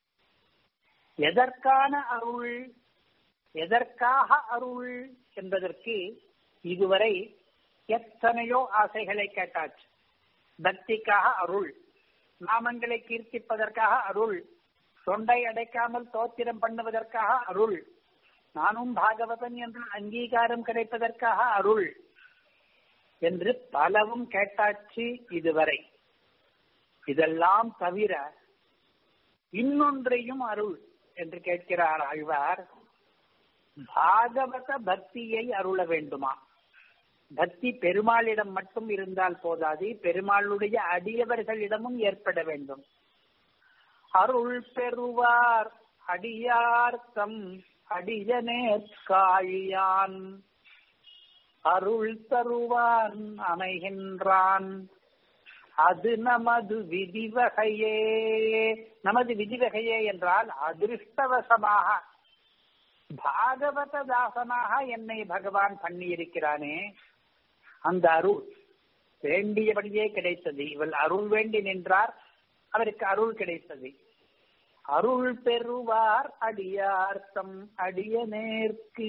[SPEAKER 1] எதற்கான அருள் எதற்காக அருள் என்பதற்கு இதுவரை எத்தனையோ ஆசைகளை கேட்டாச்சு பக்திக்காக அருள் நாமங்களை கீர்த்திப்பதற்காக அருள் தொண்டை அடைக்காமல் தோத்திரம் பண்ணுவதற்காக அருள் நானும் பாகவதன் என்று அங்கீகாரம் கிடைப்பதற்காக அருள் என்று பலவும் கேட்டாச்சு இதுவரை இதெல்லாம் தவிர இன்னொன்றையும் அருள் என்று கேட்கிறார் ஆழ்வார் பாகவத பக்தியை அருள வேண்டுமா பக்தி பெருமாளிடம் மட்டும் இருந்தால் போதாது பெருமாளுடைய அடியவர்களிடமும் ஏற்பட வேண்டும் அருள் பெறுவார் அடியார்த்தம் அடியனே காழியான் அருள் தருவான் அமைகின்றான் அது நமது விதிவகையே நமது விதிவகையே என்றால் அதிருஷ்டவசமாக பாகவத தாசனாக என்னை பகவான் பண்ணியிருக்கிறானே அந்த அருள் வேண்டியபடியே கிடைத்தது இவள் அருள் வேண்டி நின்றார் அவருக்கு அருள் கிடைத்தது அருள் பெறுவார் அடியார்த்தம் அடியனேற்கு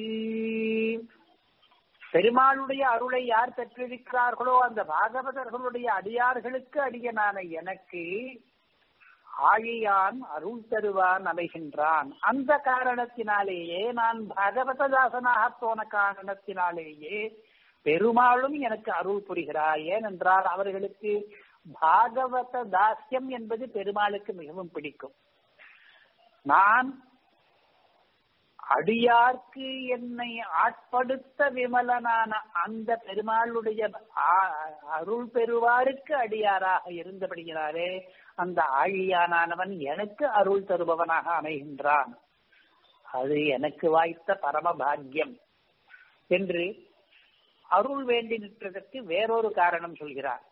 [SPEAKER 1] பெருமாளுடைய அருளை யார் பெற்றிருக்கிறார்களோ அந்த பாகவதர்களுடைய அடியார்களுக்கு அடியனான எனக்கு ஆழியான் அருள் தருவான் அமைகின்றான் அந்த காரணத்தினாலேயே நான் பாகவததாசனாக போன காரணத்தினாலேயே பெருமாளும் எனக்கு அருள் புரிகிறார் ஏனென்றால் அவர்களுக்கு பாகவத தாஸ்யம் என்பது பெருமாளுக்கு மிகவும் பிடிக்கும் நான் அடியார்க்கு என்னை ஆட்படுத்த விமலனான அந்த பெருமாளுடைய அருள் பெறுவாருக்கு அடியாராக இருந்தபடியினாலே அந்த ஆழியானவன் எனக்கு அருள் தருபவனாக அமைகின்றான் அது எனக்கு வாய்த்த பரம பாக்கியம் என்று அருள் வேண்டி நிற்றதற்கு வேறொரு காரணம் சொல்கிறார்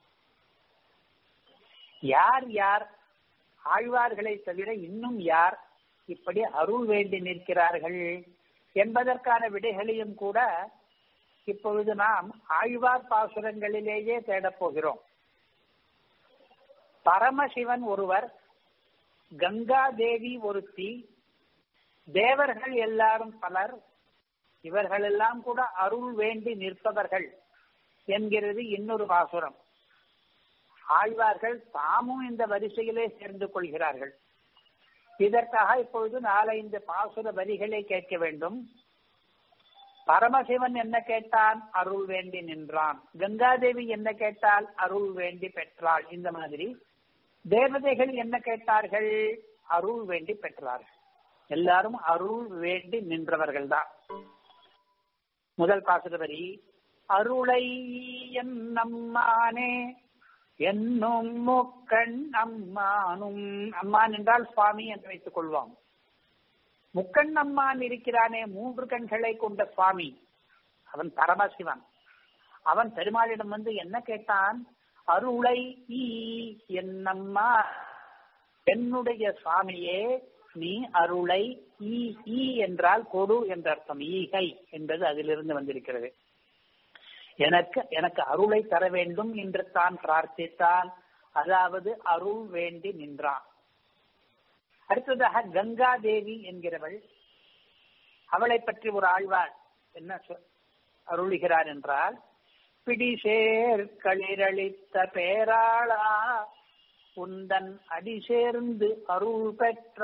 [SPEAKER 1] யார் யார் ஆழ்வார்களை தவிர இன்னும் யார் இப்படி அருள் வேண்டி நிற்கிறார்கள் என்பதற்கான விடைகளையும் கூட இப்பொழுது நாம் ஆழ்வார் பாசுரங்களிலேயே தேடப் போகிறோம் பரமசிவன் ஒருவர் கங்கா தேவி ஒருத்தி தேவர்கள் எல்லாரும் பலர் இவர்கள் எல்லாம் கூட அருள் வேண்டி நிற்பவர்கள் என்கிறது இன்னொரு பாசுரம் ஆழ்வார்கள் தாமும் இந்த வரிசையிலே சேர்ந்து கொள்கிறார்கள் இதற்காக இப்பொழுது நாலைந்து பாசுர வரிகளை கேட்க வேண்டும் பரமசிவன் என்ன கேட்டான் அருள் வேண்டி நின்றான் கங்காதேவி என்ன கேட்டால் அருள் வேண்டி பெற்றாள் இந்த மாதிரி தேவதைகள் என்ன கேட்டார்கள் அருள் வேண்டி பெற்றார்கள் எல்லாரும் அருள் வேண்டி நின்றவர்கள் தான் முதல் பாசுர வரி அருளை என் நம்மானே என்னும் முக்கண் அம்மானும் அம்மான் என்றால் சுவாமி என்று வைத்துக் கொள்வோம் முக்கண் அம்மான் இருக்கிறானே மூன்று கண்களை கொண்ட சுவாமி அவன் பரமசிவன் அவன் பெருமாளிடம் வந்து என்ன கேட்டான் அருளை ஈ என்னம்மா என்னுடைய சுவாமியே நீ அருளை ஈ ஈ என்றால் கொடு என்ற அர்த்தம் ஈகை என்பது அதிலிருந்து வந்திருக்கிறது எனக்கு எனக்கு அருளை தர வேண்டும் என்று தான் பிரார்த்தித்தான் அதாவது அருள் வேண்டி நின்றான் அடுத்ததாக கங்கா தேவி என்கிறவள் அவளை பற்றி ஒரு ஆழ்வார் என்ன அருளுகிறார் என்றால் பிடிசேர் களிரளித்த பேராளா உந்தன் அடி சேர்ந்து அருள் பெற்ற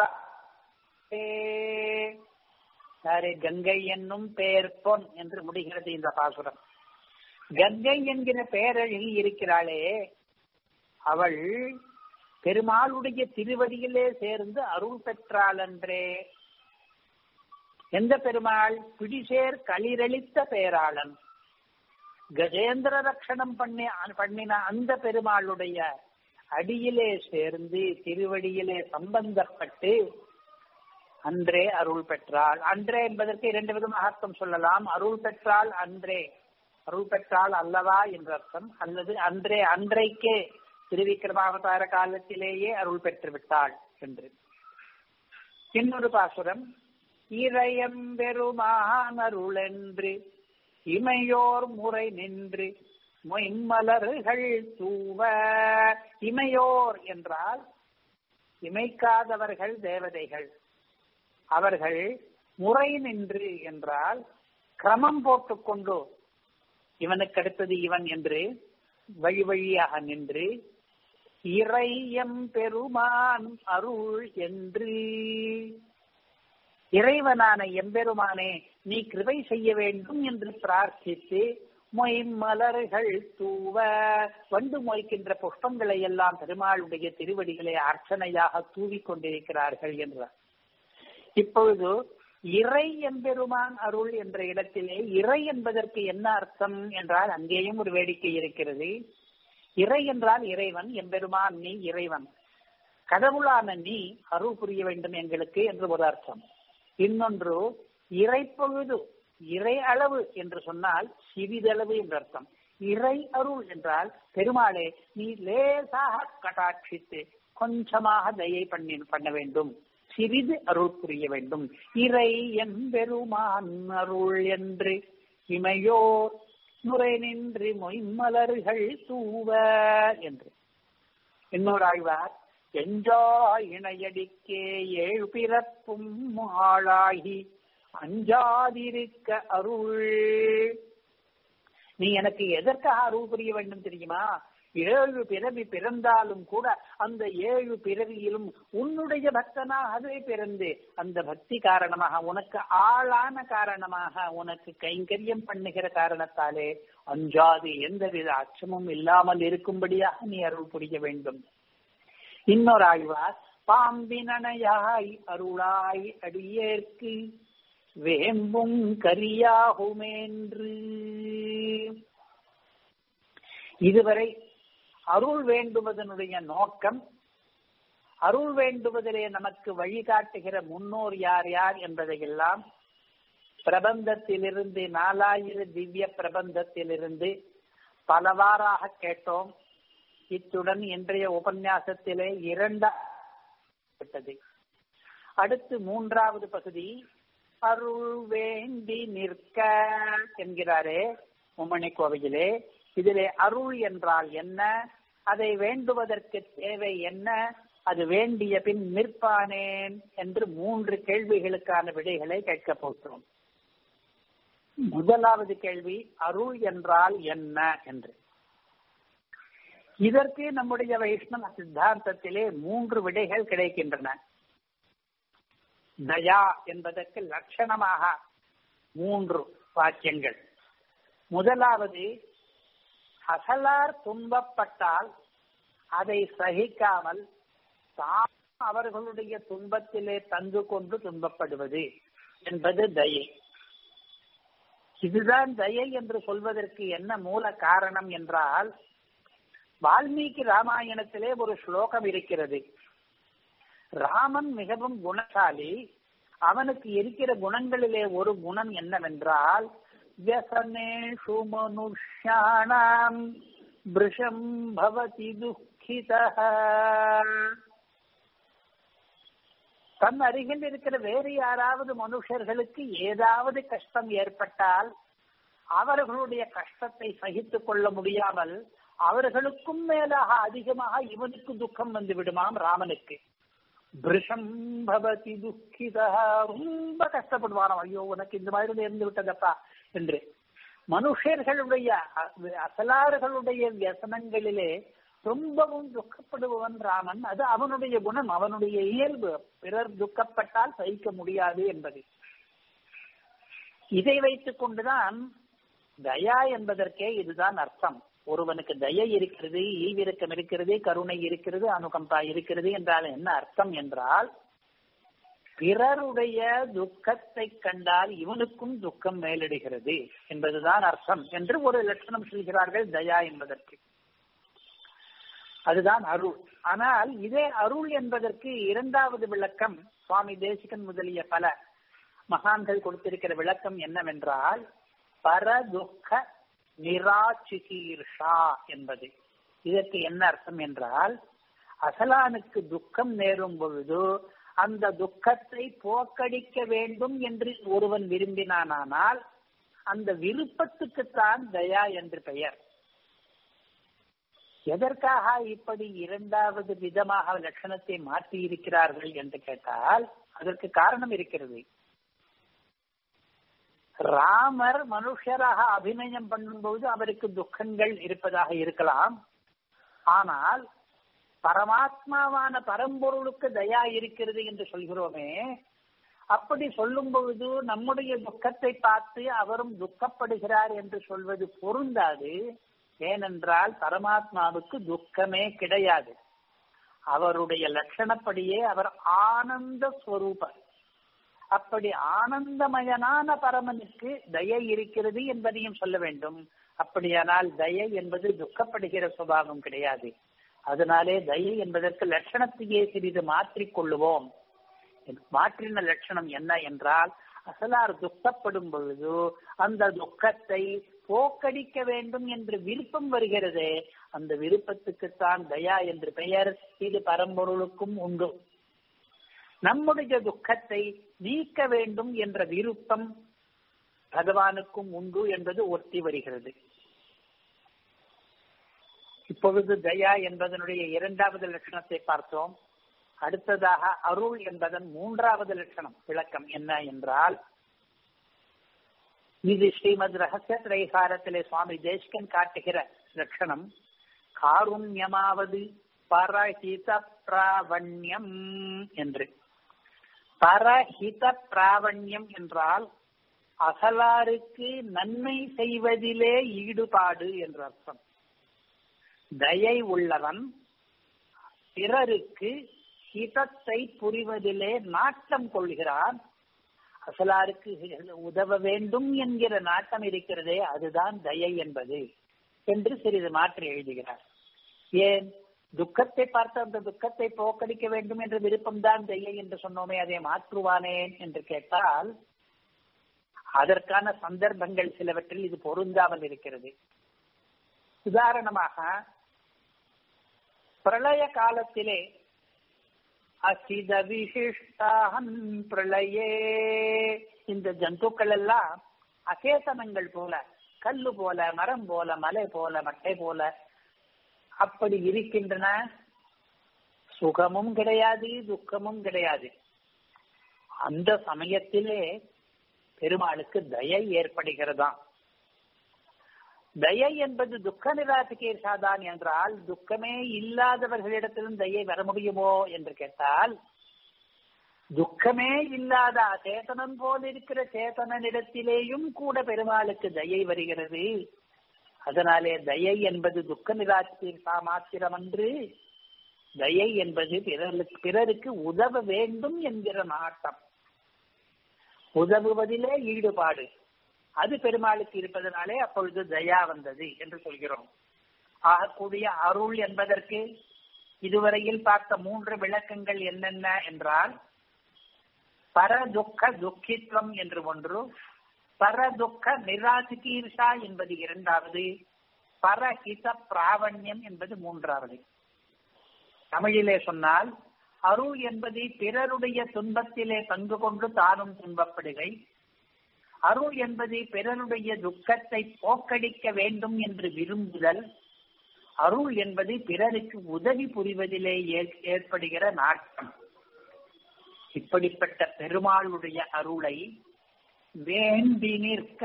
[SPEAKER 1] கங்கை என்னும் பெயர் பொன் என்று முடிகிறது இந்த பாசுரம் கங்கை என்கிற பெயரில் இருக்கிறாளே அவள் பெருமாளுடைய திருவடியிலே சேர்ந்து அருள் பெற்றாள் என்றே எந்த பெருமாள் பிடிசேர் களிரளித்த பேராளன் கஜேந்திர ரட்சணம் பண்ணி பண்ணின அந்த பெருமாளுடைய அடியிலே சேர்ந்து திருவடியிலே சம்பந்தப்பட்டு அன்றே அருள் பெற்றாள் அன்றே என்பதற்கு இரண்டு விதமாக அர்த்தம் சொல்லலாம் அருள் பெற்றாள் அன்றே அருள் பெற்றாள் அல்லவா என்ற அர்த்தம் அல்லது அன்றே அன்றைக்கே திருவிக்கிரமாவதார காலத்திலேயே அருள் பெற்று விட்டாள் என்று இன்னொரு பாசுரம் இறையம் பெருமான் அருள் என்று இமையோர் முறை நின்று மொய்மலர்கள் தூவ இமையோர் என்றால் இமைக்காதவர்கள் தேவதைகள் அவர்கள் முறை நின்று என்றால் கிரமம் போட்டுக்கொண்டு இவனுக்கு அடுத்தது இவன் என்று வழி வழியாக நின்று இறையம் பெருமான் அருள் என்று இறைவனான எம்பெருமானே நீ கிருபை செய்ய வேண்டும் என்று பிரார்த்தித்து மொய் மலர்கள் தூவ வண்டு மொய்க்கின்ற புஷ்பங்களை எல்லாம் பெருமாளுடைய திருவடிகளை அர்ச்சனையாக தூவி கொண்டிருக்கிறார்கள் என்றார் இப்பொழுது இறை எம்பெருமான் அருள் என்ற இடத்திலே இறை என்பதற்கு என்ன அர்த்தம் என்றால் அங்கேயும் ஒரு வேடிக்கை இருக்கிறது இறை என்றால் இறைவன் எம்பெருமான் நீ இறைவன் கடவுளான நீ அருள் புரிய வேண்டும் எங்களுக்கு என்று ஒரு அர்த்தம் இன்னொன்று இறைப்பொழுது இறை அளவு என்று சொன்னால் சிறிதளவு என்று அர்த்தம் இறை அருள் என்றால் பெருமாளே நீ லேசாக கட்டாட்சித்து கொஞ்சமாக தயை பண்ணி பண்ண வேண்டும் சிறிது அருள் புரிய வேண்டும் இறை எம்பெருமான் அருள் என்று இமையோர் முறை நின்று மொய்மலர்கள் தூவ என்று இன்னொரு ஆழ்வார் எஞ்சா இணையடிக்கே ஏழு பிறப்பும் ஆளாகி அஞ்சாதிருக்க அருள் நீ எனக்கு எதற்காக அருள் புரிய வேண்டும் தெரியுமா ஏழு பிறவி பிறந்தாலும் கூட அந்த ஏழு பிறவியிலும் உன்னுடைய பக்தனாகவே பிறந்து அந்த பக்தி காரணமாக உனக்கு ஆளான காரணமாக உனக்கு கைங்கரியம் பண்ணுகிற காரணத்தாலே அஞ்சாது எந்தவித அச்சமும் இல்லாமல் இருக்கும்படியாக நீ அருள் புரிய வேண்டும் இன்னொரு ஆழ்வார் பாம்பினனையாய் அருளாய் அடியேற்கு வேம்பும் கரியாகுமேன்று இதுவரை அருள் வேண்டுவதனுடைய நோக்கம் அருள் வேண்டுவதிலே நமக்கு வழிகாட்டுகிற முன்னோர் யார் யார் என்பதையெல்லாம் பிரபந்தத்திலிருந்து நாலாயிர திவ்ய பிரபந்தத்திலிருந்து பலவாறாக கேட்டோம் இத்துடன் இன்றைய உபன்யாசத்திலே இரண்டாவது அடுத்து மூன்றாவது பகுதி அருள் வேண்டி நிற்க என்கிறாரே உம்மணி கோவையிலே இதிலே அருள் என்றால் என்ன அதை வேண்டுவதற்கு தேவை என்ன அது வேண்டிய பின் நிற்பானேன் என்று மூன்று கேள்விகளுக்கான விடைகளை கேட்கப் போகிறோம் முதலாவது கேள்வி அருள் என்றால் என்ன என்று இதற்கு நம்முடைய வைஷ்ணவ சித்தாந்தத்திலே மூன்று விடைகள் கிடைக்கின்றன தயா என்பதற்கு லட்சணமாக மூன்று வாக்கியங்கள் முதலாவது அசலார் துன்பப்பட்டால் அதை சகிக்காமல் தாம் அவர்களுடைய துன்பத்திலே தங்கு கொண்டு துன்பப்படுவது என்பது தயை இதுதான் தயை என்று சொல்வதற்கு என்ன மூல காரணம் என்றால் வால்மீகி ராமாயணத்திலே ஒரு ஸ்லோகம் இருக்கிறது ராமன் மிகவும் குணசாலி அவனுக்கு இருக்கிற குணங்களிலே ஒரு குணம் என்னவென்றால் व्यसनेषु मनुष्याणाम् भृशम् भवति दुःखितः தன் அருகில் இருக்கிற வேறு யாராவது மனுஷர்களுக்கு ஏதாவது கஷ்டம் ஏற்பட்டால் அவர்களுடைய கஷ்டத்தை சகித்துக் கொள்ள முடியாமல் அவர்களுக்கும் மேலாக அதிகமாக இவனுக்கு துக்கம் வந்து விடுமாம் ராமனுக்கு பிருஷம் பவதி துக்கிதா ரொம்ப கஷ்டப்படுவாராம் ஐயோ உனக்கு இந்த மாதிரி நேர்ந்து விட்டதப்பா என்று மனுஷர்களுடைய அசலாறுகளுடைய வியசனங்களிலே ரொம்பவும் துக்கப்படுபவன் ராமன் அது அவனுடைய குணம் அவனுடைய இயல்பு பிறர் துக்கப்பட்டால் சகிக்க முடியாது என்பது இதை வைத்துக் கொண்டுதான் தயா என்பதற்கே இதுதான் அர்த்தம் ஒருவனுக்கு தயை இருக்கிறது ஈவிரக்கம் இருக்கிறது கருணை இருக்கிறது அனுகம்பா இருக்கிறது என்றால் என்ன அர்த்தம் என்றால் பிறருடைய துக்கத்தை கண்டால் இவனுக்கும் துக்கம் மேலிடுகிறது என்பதுதான் அர்த்தம் என்று ஒரு லட்சணம் சொல்கிறார்கள் தயா என்பதற்கு அதுதான் அருள் ஆனால் இதே அருள் என்பதற்கு இரண்டாவது விளக்கம் சுவாமி தேசிகன் முதலிய பல மகான்கள் கொடுத்திருக்கிற விளக்கம் என்னவென்றால் பரதுக்க நிராச்சிகீர்ஷா என்பது இதற்கு என்ன அர்த்தம் என்றால் அசலானுக்கு துக்கம் நேரும் பொழுது அந்த துக்கத்தை போக்கடிக்க வேண்டும் என்று ஒருவன் விரும்பினானால் அந்த விருப்பத்துக்குத்தான் தயா என்று பெயர் எதற்காக இப்படி இரண்டாவது விதமாக லட்சணத்தை மாற்றி இருக்கிறார்கள் என்று கேட்டால் அதற்கு காரணம் இருக்கிறது ராமர் மனுஷராக அபிநயம் பண்ணும்போது அவருக்கு துக்கங்கள் இருப்பதாக இருக்கலாம் ஆனால் பரமாத்மாவான பரம்பொருளுக்கு தயா இருக்கிறது என்று சொல்கிறோமே அப்படி சொல்லும் பொழுது நம்முடைய துக்கத்தை பார்த்து அவரும் துக்கப்படுகிறார் என்று சொல்வது பொருந்தாது ஏனென்றால் பரமாத்மாவுக்கு துக்கமே கிடையாது அவருடைய லட்சணப்படியே அவர் ஆனந்த ஸ்வரூபர் அப்படி ஆனந்தமயனான பரமனுக்கு தயை இருக்கிறது என்பதையும் சொல்ல வேண்டும் அப்படியானால் தயை என்பது துக்கப்படுகிற சுபாவம் கிடையாது அதனாலே தயை என்பதற்கு லட்சணத்தையே சிறிது மாற்றிக் கொள்ளுவோம் மாற்றின லட்சணம் என்ன என்றால் அசலார் துக்கப்படும் பொழுது அந்த துக்கத்தை போக்கடிக்க வேண்டும் என்று விருப்பம் வருகிறது அந்த விருப்பத்துக்குத்தான் தயா என்று பெயர் இது பரம்பொருளுக்கும் உண்டு நம்முடைய துக்கத்தை நீக்க வேண்டும் என்ற விருப்பம் பகவானுக்கும் உண்டு என்பது ஒட்டி வருகிறது இப்பொழுது தயா என்பதனுடைய இரண்டாவது லட்சணத்தை பார்த்தோம் அடுத்ததாக அருள் என்பதன் மூன்றாவது லட்சணம் விளக்கம் என்ன என்றால் இது ஸ்ரீமத் ரகசிய திரைகாரத்திலே சுவாமி தேஷ்கன் காட்டுகிற லட்சணம் காருண்யமாவது பரஹித பிராவண்யம் என்று பரஹித பிராவண்யம் என்றால் அகலாருக்கு நன்மை செய்வதிலே ஈடுபாடு என்ற அர்த்தம் தயை உள்ளவன் பிறருக்கு ஹிதத்தை புரிவதிலே நாட்டம் கொள்கிறான் அசலாருக்கு உதவ வேண்டும் என்கிற நாட்டம் இருக்கிறதே அதுதான் தயை என்பது என்று சிறிது மாற்றி எழுதுகிறார் ஏன் துக்கத்தை பார்த்து அந்த துக்கத்தை போக்கடிக்க வேண்டும் என்ற விருப்பம்தான் தயை என்று சொன்னோமே அதை மாற்றுவானேன் என்று கேட்டால் அதற்கான சந்தர்ப்பங்கள் சிலவற்றில் இது பொருந்தாமல் இருக்கிறது உதாரணமாக பிரளய காலத்திலே அசித விசிஷ்டான் பிரளயே இந்த ஜந்துக்கள் எல்லாம் அசேதனங்கள் போல கல்லு போல மரம் போல மலை போல மட்டை போல அப்படி இருக்கின்றன சுகமும் கிடையாது துக்கமும் கிடையாது அந்த சமயத்திலே பெருமாளுக்கு தயை ஏற்படுகிறதாம் தயை என்பது துக்க நிராசிகேஷாதான் என்றால் துக்கமே இல்லாதவர்களிடத்திலும் தயை வர முடியுமோ என்று கேட்டால் துக்கமே இல்லாத அச்சேதனம் போல் இருக்கிற சேதனனிடத்திலேயும் கூட பெருமாளுக்கு தயை வருகிறது அதனாலே தயை என்பது துக்க நிராட்சி மாத்திரம் அன்று தயை என்பது பிறருக்கு பிறருக்கு உதவ வேண்டும் என்கிற நாட்டம் உதவுவதிலே ஈடுபாடு அது பெருமாளுக்கு இருப்பதனாலே அப்பொழுது தயா வந்தது என்று சொல்கிறோம் ஆகக்கூடிய அருள் என்பதற்கு இதுவரையில் பார்த்த மூன்று விளக்கங்கள் என்னென்ன என்றால் பரதுக்க துக்கித்வம் என்று ஒன்று பரதுக்க நிராசிகீர்ஷா என்பது இரண்டாவது பரஹித பிராவண்யம் என்பது மூன்றாவது தமிழிலே சொன்னால் அருள் என்பது பிறருடைய துன்பத்திலே பங்கு கொண்டு தானும் துன்பப்படுகை அருள் என்பது பிறருடைய துக்கத்தை போக்கடிக்க வேண்டும் என்று விரும்புதல் அருள் என்பது பிறருக்கு உதவி புரிவதிலே ஏற்படுகிற நாட்டம் இப்படிப்பட்ட பெருமாளுடைய அருளை வேண்டி நிற்க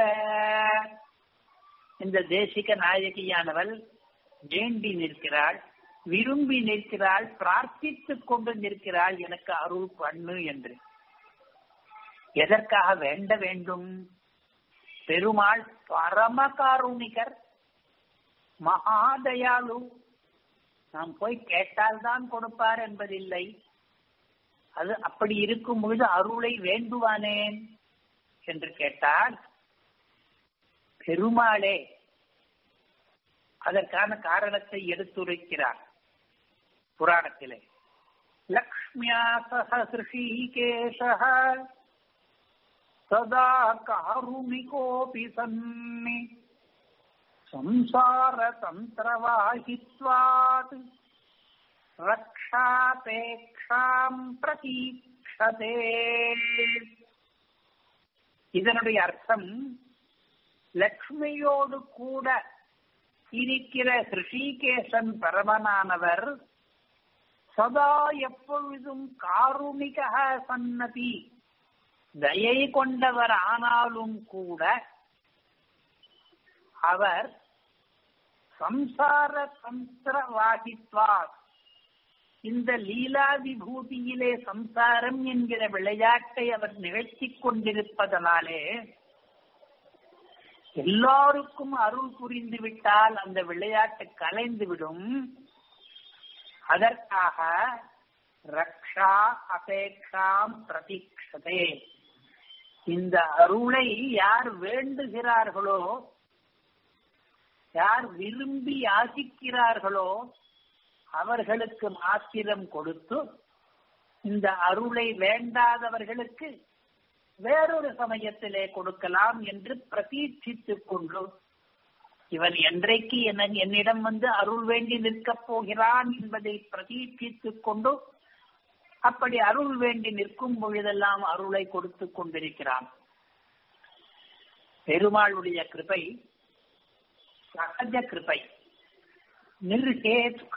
[SPEAKER 1] இந்த தேசிக நாயகியானவள் வேண்டி நிற்கிறாள் விரும்பி நிற்கிறாள் பிரார்த்தித்துக் கொண்டு நிற்கிறாள் எனக்கு அருள் பண்ணு என்று எதற்காக வேண்ட வேண்டும் பெருமாள் பரமகாருணிகர் மகாதயாளு நாம் போய் கேட்டால்தான் கொடுப்பார் என்பதில்லை அது அப்படி இருக்கும் பொழுது அருளை வேண்டுவானேன் என்று கேட்டால் பெருமாளே அதற்கான காரணத்தை எடுத்துரைக்கிறார் புராணத்திலே லக்ஷ்மியா சக சிருஷீகேஷ சதா காருணிகோபி சன்னி சம்சார தந்திரவாகித்வாத் ரக்ஷாபேக்ஷாம் பிரதீட்சதே இதனுடைய அர்த்தம் லக்ஷ்மியோடு கூட இருக்கிற ரிஷிகேசன் பரமனானவர் சதா எப்பொழுதும் காருணிக சன்னதி தயை கொண்டவர் ஆனாலும் கூட அவர் சம்சார தந்திரவாகித்வார் இந்த லீலா விபூதியிலே சம்சாரம் என்கிற விளையாட்டை அவர் நிகழ்த்திக் கொண்டிருப்பதனாலே எல்லாருக்கும் அருள் புரிந்து விட்டால் அந்த விளையாட்டு கலைந்துவிடும் அதற்காக ரக்ஷா அபேக்ஷாம் பிரதீட்சதே இந்த அருளை யார் வேண்டுகிறார்களோ யார் விரும்பி யாசிக்கிறார்களோ அவர்களுக்கு மாத்திரம் கொடுத்து இந்த அருளை வேண்டாதவர்களுக்கு வேறொரு சமயத்திலே கொடுக்கலாம் என்று பிரதீட்சித்துக் கொண்டு இவன் என்றைக்கு என்னிடம் வந்து அருள் வேண்டி நிற்கப் போகிறான் என்பதை பிரதீட்சித்துக் கொண்டு அப்படி அருள் வேண்டி நிற்கும் பொழுதெல்லாம் அருளை கொடுத்து கொண்டிருக்கிறான் பெருமாளுடைய கிருபை சகஜ கிருபை நிர்ஹேது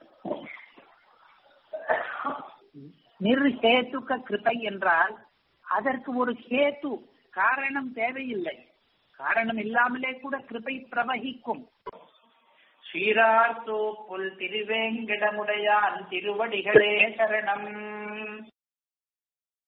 [SPEAKER 1] நிர்ஹேதுக கிருபை என்றால் அதற்கு ஒரு ஹேத்து காரணம் தேவையில்லை காரணம் இல்லாமலே கூட கிருபை பிரவகிக்கும் ஸ்ரீரார்த்தோ புல் திருவேங்கடமுடையான் திருவடிகளே சரணம்